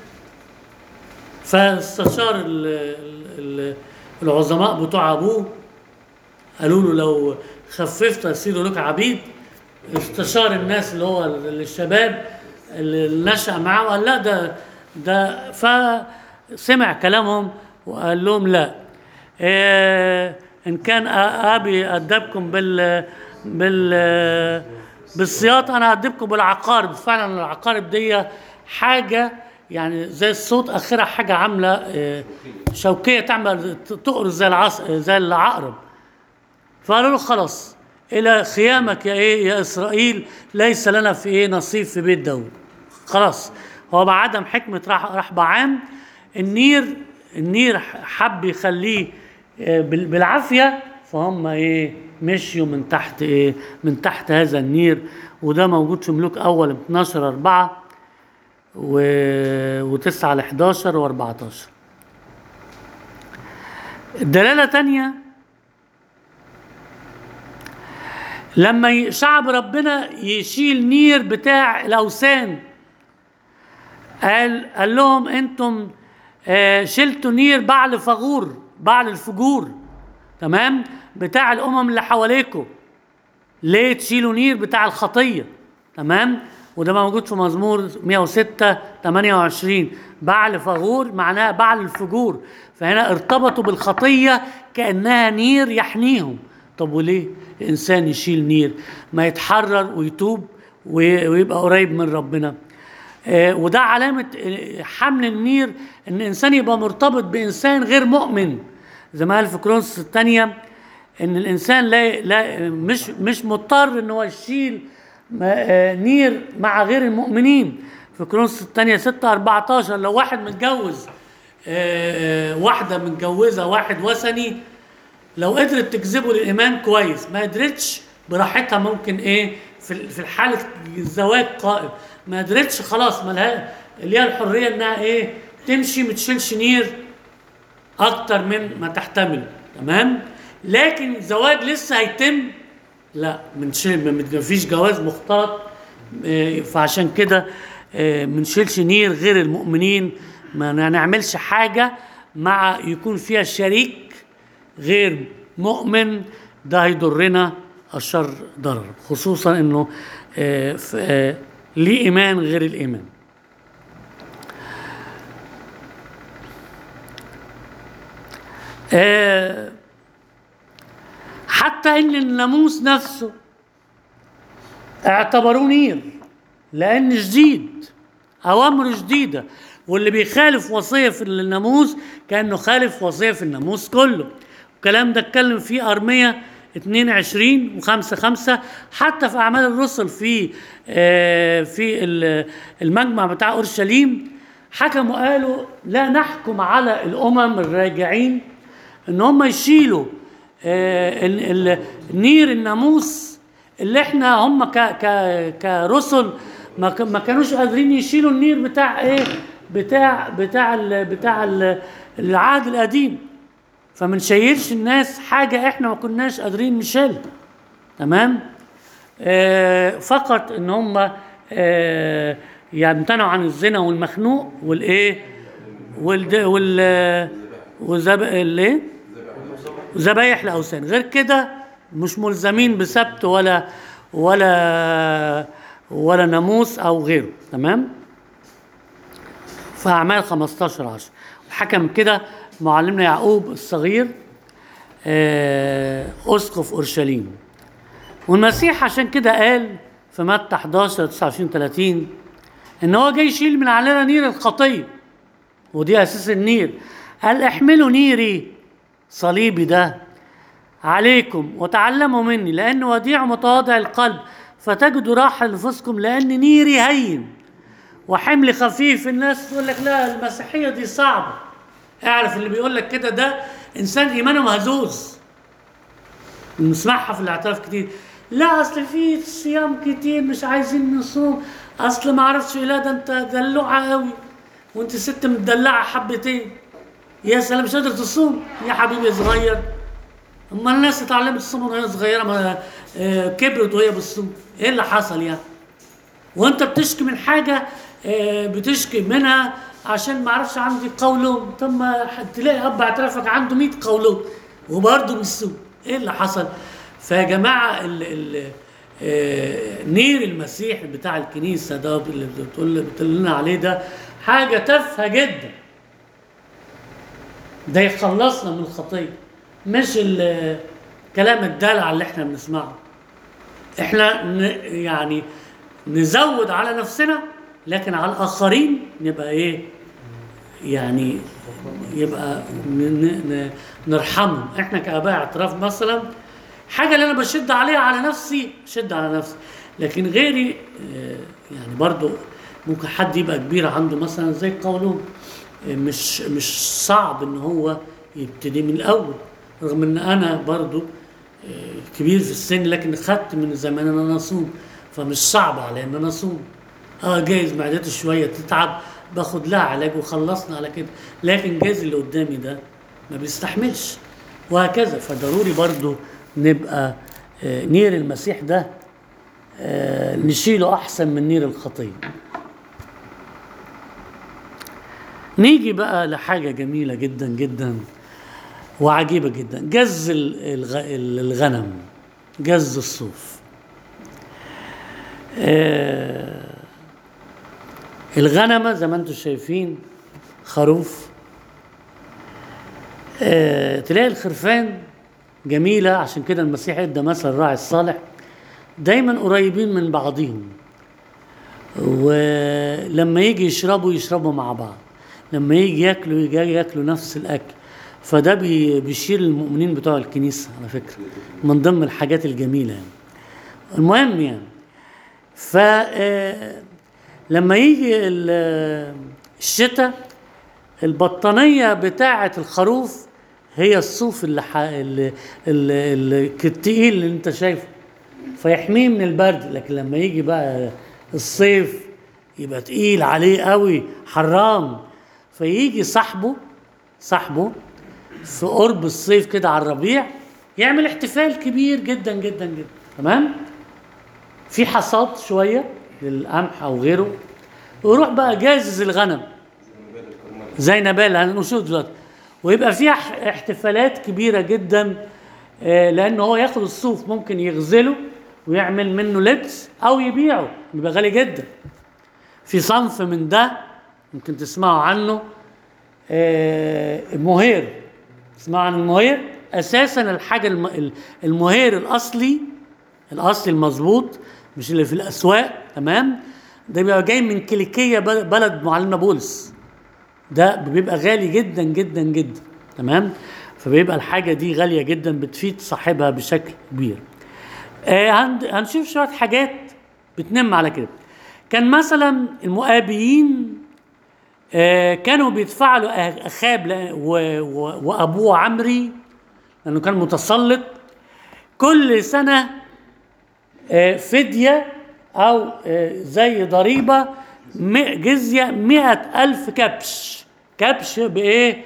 فاستشار ال ال العظماء بتوع ابوه قالوا له لو خففت يصيروا لك عبيد استشار الناس اللي هو ال- الشباب اللي نشأ معاه وقال لا ده ده فسمع كلامهم وقال لهم لا إيه ان كان أ- ابي ادبكم بال بال بالسياط انا ادبكم بالعقارب فعلا العقارب دي حاجه يعني زي الصوت اخرها حاجه عامله إيه، شوكيه تعمل تقرص زي العص زي العقرب فقالوا له خلاص الى خيامك يا ايه يا اسرائيل ليس لنا في ايه نصيب في بيت داود خلاص هو بعدم حكمه راح راح بعام النير النير حب يخليه آه، بال- بالعافيه فهم ايه مشيوا من تحت ايه من تحت هذا النير وده موجود في ملوك اول 12 4 و... و9 ل 11 و14 الدلاله تانية لما ي- شعب ربنا يشيل نير بتاع الاوثان قال قال لهم انتم آه، شلتوا نير بعل فغور بعل الفجور تمام بتاع الامم اللي حواليكم ليه تشيلوا نير بتاع الخطيه تمام وده موجود في مزمور 106 28 بعل فغور معناها بعل الفجور فهنا ارتبطوا بالخطيه كانها نير يحنيهم طب وليه الانسان يشيل نير ما يتحرر ويتوب وي- ويبقى قريب من ربنا آه، وده علامة آه، حمل النير ان الانسان يبقى مرتبط بانسان غير مؤمن زي ما قال في كرونس الثانية ان الانسان لا, لا مش مش مضطر ان هو يشيل ما- آه، نير مع غير المؤمنين في كرونس الثانية 6 14 لو واحد متجوز آه، آه، واحدة متجوزة واحد وثني لو قدرت تجذبه للايمان كويس ما قدرتش براحتها ممكن ايه في في حاله الزواج قائم ما قدرتش خلاص ما لها ليها الحريه انها ايه تمشي ما تشيلش نير اكتر من ما تحتمل تمام لكن الزواج لسه هيتم لا من شيل ما فيش جواز مختلط آه، فعشان كده آه، ما نشيلش نير غير المؤمنين ما نعملش حاجه مع يكون فيها شريك غير مؤمن ده هيضرنا الشر ضرر خصوصا انه آه، ف- آه، ليه ايمان غير الايمان آه، حتى ان الناموس نفسه اعتبروه نير لان جديد اوامره جديده واللي بيخالف وصيه في الناموس كانه خالف وصيه في الناموس كله الكلام ده اتكلم فيه ارميه 22 و5 5 حتى في اعمال الرسل في آه، في ال- المجمع بتاع اورشليم حكموا قالوا لا نحكم على الامم الراجعين ان هم يشيلوا آه، ال- ال- نير الناموس اللي احنا هم ك ك كرسل ما ك- ما كانوش قادرين يشيلوا النير بتاع ايه بتاع بتاع ال بتاع ال العهد القديم فمنشيلش الناس حاجه احنا ما كناش قادرين نشيلها تمام آه فقط ان هم آه يعني امتنعوا عن الزنا والمخنوق والايه والد وال وزب الايه ذبايح الاوثان غير كده مش ملزمين بسبت ولا ولا ولا ناموس او غيره تمام في اعمال 15 10 وحكم كده معلمنا يعقوب الصغير آه، اسقف اورشليم والمسيح عشان كده قال في متى 11 29 30 ان هو جاي يشيل من علينا نير الخطيه ودي اساس النير قال احملوا نيري صليبي ده عليكم وتعلموا مني لأن وديع متواضع القلب فتجدوا راحة لنفسكم لأن نيري هين وحمل خفيف الناس تقول لك لا المسيحية دي صعبة اعرف اللي بيقول لك كده ده إنسان إيمانه مهزوز نسمعها في الاعتراف كتير لا اصل في صيام كتير مش عايزين نصوم اصل ما اعرفش إيه، لا ده انت دلوعه قوي وانت ست مدلعه حبتين يا سلام مش قادر تصوم يا حبيبي صغير اما الناس اتعلمت الصوم وهي صغيره ما آه، كبرت وهي بالصوم ايه اللي حصل يعني وانت بتشكي من حاجه آه، بتشكي منها عشان ما اعرفش عندي قولون طب ما تلاقي اب اعترافك عنده 100 قولون وبرضه بالصوم ايه اللي حصل فيا جماعه ال ال آه، نير المسيح بتاع الكنيسه ده اللي بتقول بتقول لنا عليه ده حاجه تافهه جدا ده يخلصنا من الخطيه مش ال- كلام الدلع اللي احنا بنسمعه احنا ن يعني نزود على نفسنا لكن على الاخرين نبقى ايه يعني يبقى ن ن ن نرحمهم احنا كاباء اعتراف مثلا حاجه اللي انا بشد عليها على نفسي شد على نفسي لكن غيري آه، يعني برضو ممكن حد يبقى كبير عنده مثلا زي قولون آه، مش مش صعب ان هو يبتدي من الاول رغم ان انا برضو آه، كبير في السن لكن خدت من زمان ان انا اصوم فمش صعب علي ان انا اصوم اه جايز معدتي شويه تتعب باخد لها علاج وخلصنا على كده لكن جايز اللي قدامي ده ما بيستحملش وهكذا فضروري برضو نبقى آه، نير المسيح ده آه، نشيله احسن من نير الخطيه نيجي بقى لحاجه جميله جدا جدا وعجيبه جدا جز ال- الغ- الغنم جز الصوف آه، الغنمه زي ما انتم شايفين خروف آه، تلاقي الخرفان جميله عشان كده المسيح ادى مثل الراعي الصالح دايما قريبين من بعضهم ولما يجي يشربوا يشربوا مع بعض لما يجي ياكلوا يجي ياكلوا نفس الاكل فده بي- بيشير المؤمنين بتوع الكنيسه على فكره من ضمن الحاجات الجميله يعني المهم يعني ف آه، لما يجي ال- الشتاء البطانيه بتاعه الخروف هي الصوف اللي, ح... اللي, اللي, اللي التقيل اللي انت شايفه فيحميه من البرد لكن لما يجي بقى الصيف يبقى تقيل عليه قوي حرام فيجي صاحبه صاحبه في قرب الصيف كده على الربيع يعمل احتفال كبير جدا جدا جدا تمام في حصاد شويه للقمح او غيره ويروح بقى جازز الغنم زي نبال هنشوف دلوقتي ويبقى فيها ح- احتفالات كبيره جدا آه، لان هو ياخد الصوف ممكن يغزله ويعمل منه لبس او يبيعه يبقى غالي جدا في صنف من ده ممكن تسمعوا عنه آه، المهير تسمعوا عن المهير اساسا الحاجه الم- ال- المهير الاصلي الاصلي المظبوط مش اللي في الاسواق تمام ده بيبقى جاي من كيليكيه بل- بلد معلمنا بولس ده بيبقى غالي جدا جدا جدا تمام فبيبقى الحاجه دي غاليه جدا بتفيد صاحبها بشكل كبير آه هن- هنشوف شويه حاجات بتنم على كده كان مثلا المؤابيين آه كانوا بيدفعوا له أخ- اخاب ل- و- و- وابوه عمري لانه كان متسلط كل سنه آه، فدية أو آه، زي ضريبة م- جزية مئة ألف كبش كبش بإيه؟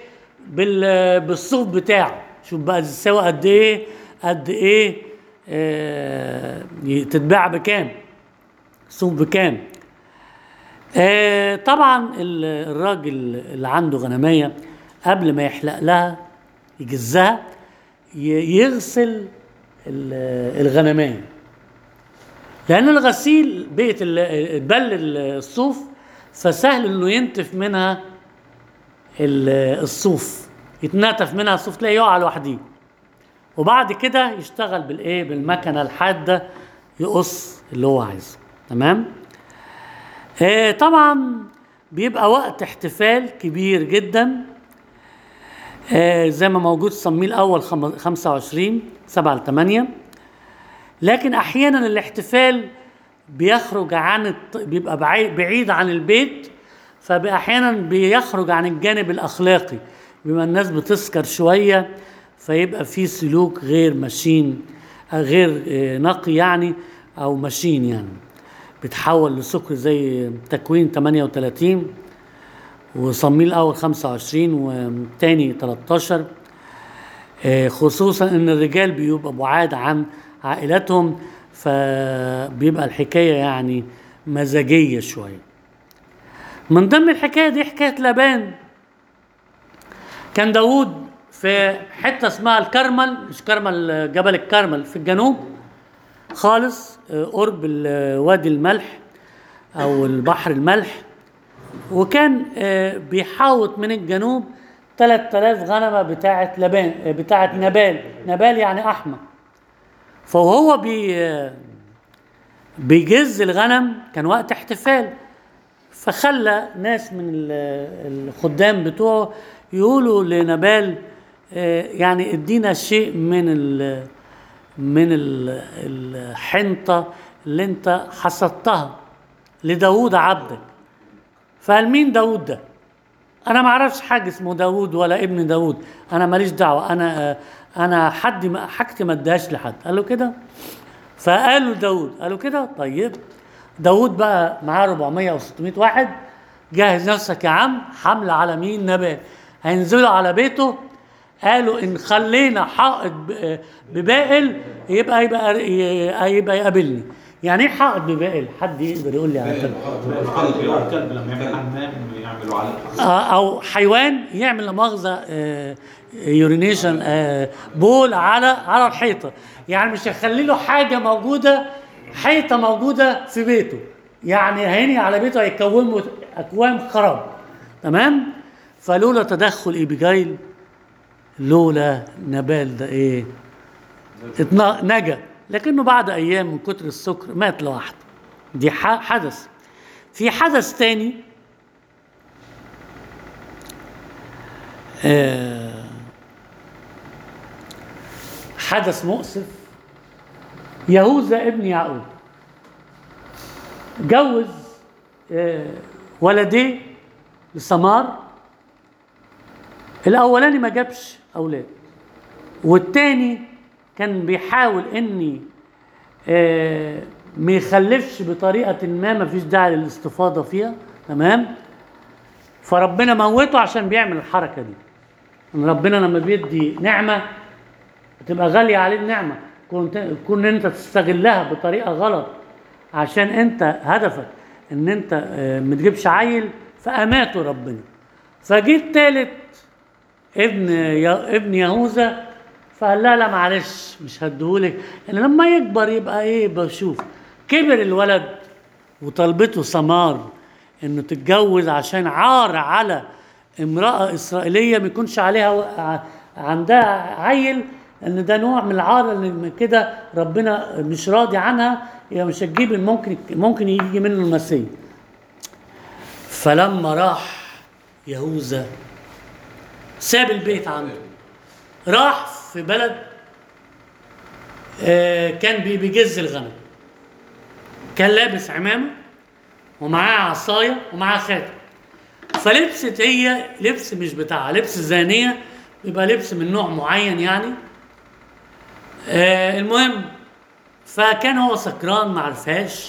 بال بالصوف بتاعه شوف بقى السوا قد ايه قد ايه آه تتباع بكام الصوف بكام آه طبعا ال- الراجل اللي عنده غنمية قبل ما يحلق لها يجزها ي- يغسل ال- الغنمية لأن الغسيل بيت ال- بل الصوف فسهل إنه ينتف منها ال- الصوف يتنتف منها الصوف تلاقيه يقع لوحده وبعد كده يشتغل بالايه بالمكنه الحاده يقص اللي هو عايزه تمام آه طبعا بيبقى وقت احتفال كبير جدا آه زي ما موجود في صميل الاول خم- 25 7 ل 8 لكن احيانا الاحتفال بيخرج عن الط... بيبقى بعي- بعيد عن البيت فاحيانا بيخرج عن الجانب الاخلاقي بما الناس بتسكر شويه فيبقى في سلوك غير مشين آه، غير آه، نقي يعني او مشين يعني بيتحول لسكر زي تكوين 38 وصميل الاول 25 والتاني 13 آه، خصوصا ان الرجال بيبقى بعاد عن عائلاتهم فبيبقى الحكايه يعني مزاجيه شويه من ضمن الحكايه دي حكايه لبان كان داوود في حته اسمها الكرمل مش كرمل جبل الكرمل في الجنوب خالص آه، قرب ال- وادي الملح او البحر الملح وكان آه، بيحاوط من الجنوب 3000 غنمه بتاعه لبان آه، بتاعه نبال نبال يعني احمر فهو بي آه، بيجز الغنم كان وقت احتفال فخلى ناس من ال- الخدام بتوعه يقولوا لنبال آه، يعني ادينا شيء من ال من ال- الحنطه اللي انت حصدتها لداوود عبدك فقال مين داوود ده انا ما اعرفش حاجه اسمه داوود ولا ابن داوود انا ماليش دعوه انا آه، انا حد ما حاجتي ما اديهاش لحد قال له كده فقالوا داوود قالوا كده طيب داوود بقى معاه 400 او 600 واحد جهز نفسك يا عم حملة على مين نبال هينزلوا على بيته قالوا ان خلينا حائط ب- ببائل يبقى يبقى يبقى يقابلني يعني ايه حائط ببائل حد يقدر يقول لي على كده الكلب الكلب لما يعمل حمام يعملوا عليه آه، او حيوان يعمل لا مؤاخذه آه، يورينيشن آه، بول على على الحيطه يعني مش هيخلي له حاجه موجوده حيطه موجوده في بيته يعني هيني على بيته هيكون له اكوام خراب تمام فلولا تدخل ايبيجايل لولا نبال ده ايه اتنا- نجا لكنه بعد ايام من كتر السكر مات لوحده دي ح- حدث في حدث تاني آه، حدث مؤسف يهوذا ابن يعقوب جوز آه، ولديه لسمار الاولاني ما جابش اولاد والتاني كان بيحاول اني آه، ما يخلفش بطريقه ما ما فيش داعي للاستفاضه فيها تمام فربنا موته عشان بيعمل الحركه دي ان ربنا لما بيدي نعمه بتبقى غاليه عليه النعمه كنت كون انت تستغلها بطريقه غلط عشان انت هدفك ان انت آه، ما تجيبش عيل فاماته ربنا فجه التالت ابن يا ابن يهوذا فقال لا لا معلش مش هديهولك ان لما يكبر يبقى ايه بشوف كبر الولد وطلبته سمار انه تتجوز عشان عار على امرأة إسرائيلية ما يكونش عليها و- ع- عندها عيل ان ده نوع من العار اللي كده ربنا مش راضي عنها هي مش هتجيب ممكن ممكن يجي منه المسيح فلما راح يهوذا ساب البيت عنده راح في بلد آه، كان بي- بيجز الغنم كان لابس عمامه ومعاه عصايه ومعاه خاتم فلبست هي لبس مش بتاعها لبس زانيه بيبقى لبس من نوع معين يعني آه المهم فكان هو سكران ما عرفهاش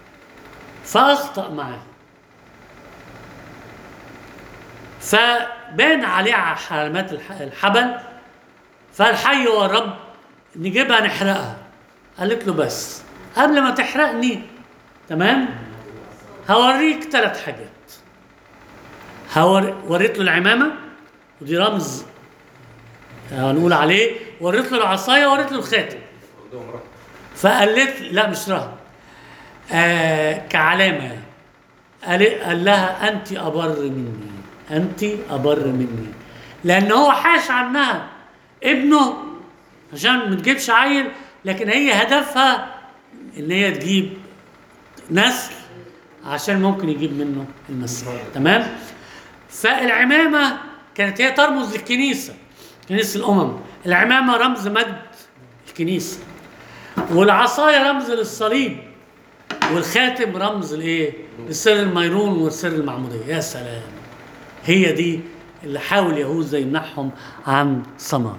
فاخطا معاه بان عليه علامات الح- الحبل فالحي هو الرب نجيبها نحرقها قالت له بس قبل ما تحرقني تمام هوريك ثلاث حاجات هور... وريت له العمامه ودي رمز هنقول عليه وريت له العصايه وريت له الخاتم عندهم رهب فقالت لا مش رهب آه كعلامه يعني قال, قال لها انت ابر مني انت ابر مني لان هو حاش عنها ابنه عشان ما تجيبش عيل لكن هي هدفها ان هي تجيب نسل عشان ممكن يجيب منه المسيح تمام فالعمامه كانت هي ترمز للكنيسه كنيسه الامم العمامه رمز مجد الكنيسه والعصايه رمز للصليب والخاتم رمز لايه؟ لسر الميرون والسر المعموديه يا سلام هي دي اللي حاول يهوذا يمنعهم عن ثمر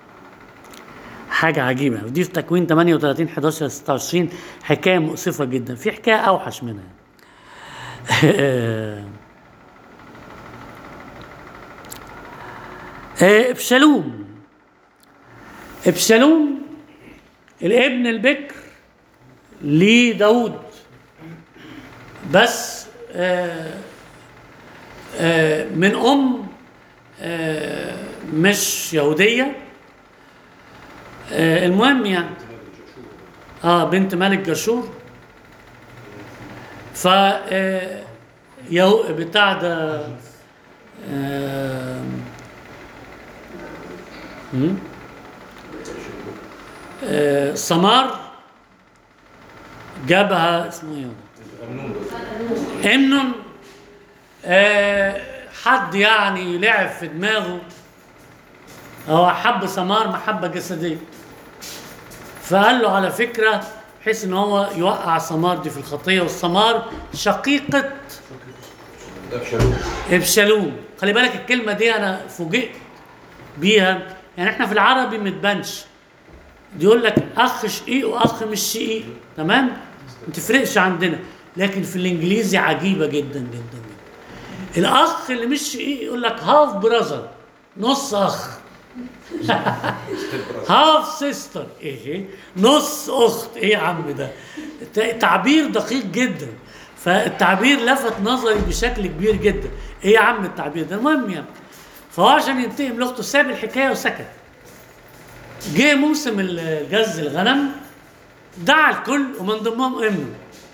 حاجة عجيبة ودي في تكوين 38 11 26 حكاية مؤسفة جدا في حكاية أوحش منها آه، ابشالوم ابشالوم الابن البكر لداود بس آه آه من ام آه مش يهوديه آه المهم يعني اه بنت ملك جشور ف آه، يهو بتاع ده آه مم؟ آه سمار جابها اسمه ايه هو؟ امنون آه حد يعني لعب في دماغه هو حب سمار محبه جسديه فقال له على فكره بحيث ان هو يوقع سمار دي في الخطيه والسمار شقيقه ده بشالوم ابشالوم خلي بالك الكلمه دي انا فوجئت بيها يعني احنا في العربي ما تبانش يقول لك اخ شقيق واخ مش شقيق تمام ما تفرقش عندنا لكن في الانجليزي عجيبه جدا جدا جدا الاخ اللي مش شقيق يقول لك هاف براذر نص اخ هاف سيستر ايه نص اخت ايه يا عم ده ت- تعبير دقيق جدا فالتعبير لفت نظري بشكل كبير جدا ايه يا عم التعبير ده المهم يعني فهو عشان ينتقم لاخته ساب الحكايه وسكت جه موسم ال- جز الغنم دعا الكل ومن ضمنهم امه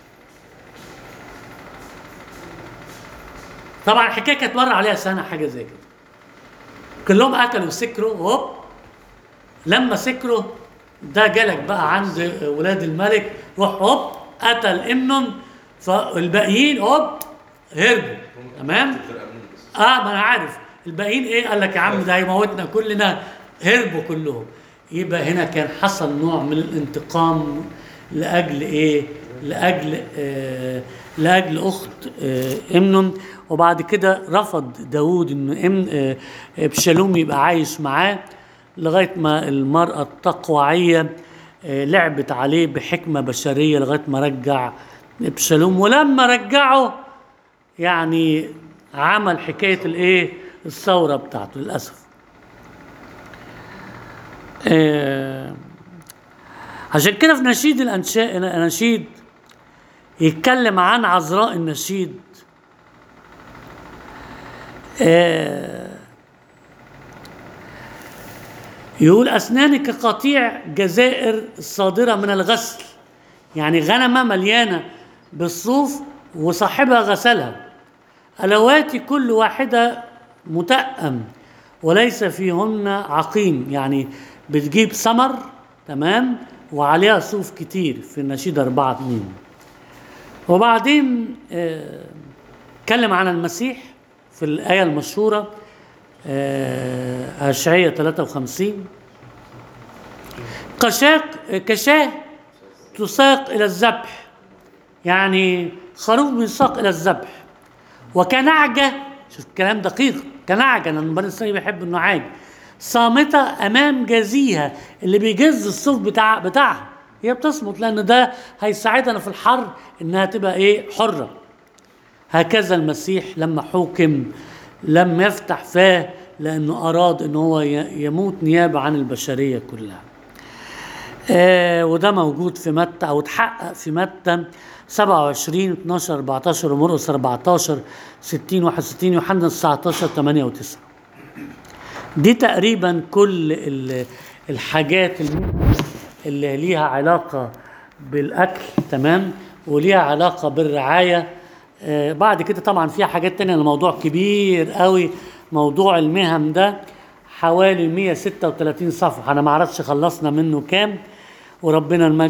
طبعا الحكايه كانت مر عليها سنه حاجه زي كده كلهم اكلوا وسكروا هوب لما سكروا ده جالك بقى عند ولاد الملك روح هوب قتل امنون فالباقيين هوب هربوا تمام اه ما انا عارف الباقيين ايه قال لك يا عم ده هيموتنا كلنا هربوا كلهم يبقى هنا كان حصل نوع من الانتقام لاجل ايه لاجل آه لاجل اخت آه امنون وبعد كده رفض داوود ان امن آه ابشالوم يبقى عايش معاه لغايه ما المراه التقوعيه آه لعبت عليه بحكمه بشريه لغايه ما رجع ابشالوم ولما رجعه يعني عمل حكايه الايه الثوره بتاعته للاسف آه، عشان كده في نشيد الأنشاء الأناشيد يتكلم عن عذراء النشيد آه، يقول أسنانك قطيع جزائر الصادرة من الغسل يعني غنمة مليانة بالصوف وصاحبها غسلها ألواتي كل واحدة متأم وليس فيهن عقيم يعني بتجيب ثمر تمام وعليها صوف كتير في النشيد أربعة اتنين وبعدين آه، اتكلم عن المسيح في الآية المشهورة آه، أشعية 53 كشاك كشاه تساق إلى الذبح يعني خروف بيساق إلى الذبح وكنعجة شوف الكلام دقيق كنعجة لأن بني إسرائيل بيحب النعاج صامتة أمام جزيها اللي بيجز الصوف بتاع بتاعها هي بتصمت لأن ده هيساعدنا في الحر إنها تبقى إيه حرة هكذا المسيح لما حوكم لم يفتح فاه لانه اراد ان هو ي- يموت نيابه عن البشريه كلها آه وده موجود في متى او اتحقق في متى 27 12 14 ومرقس 14 60 61 يوحنا 19 8 و9 دي تقريبا كل ال- الحاجات اللي, اللي ليها علاقة بالأكل تمام وليها علاقة بالرعاية آه بعد كده طبعا فيها حاجات تانية الموضوع كبير قوي موضوع المهن ده حوالي 136 صفحة أنا معرفش خلصنا منه كام وربنا المجد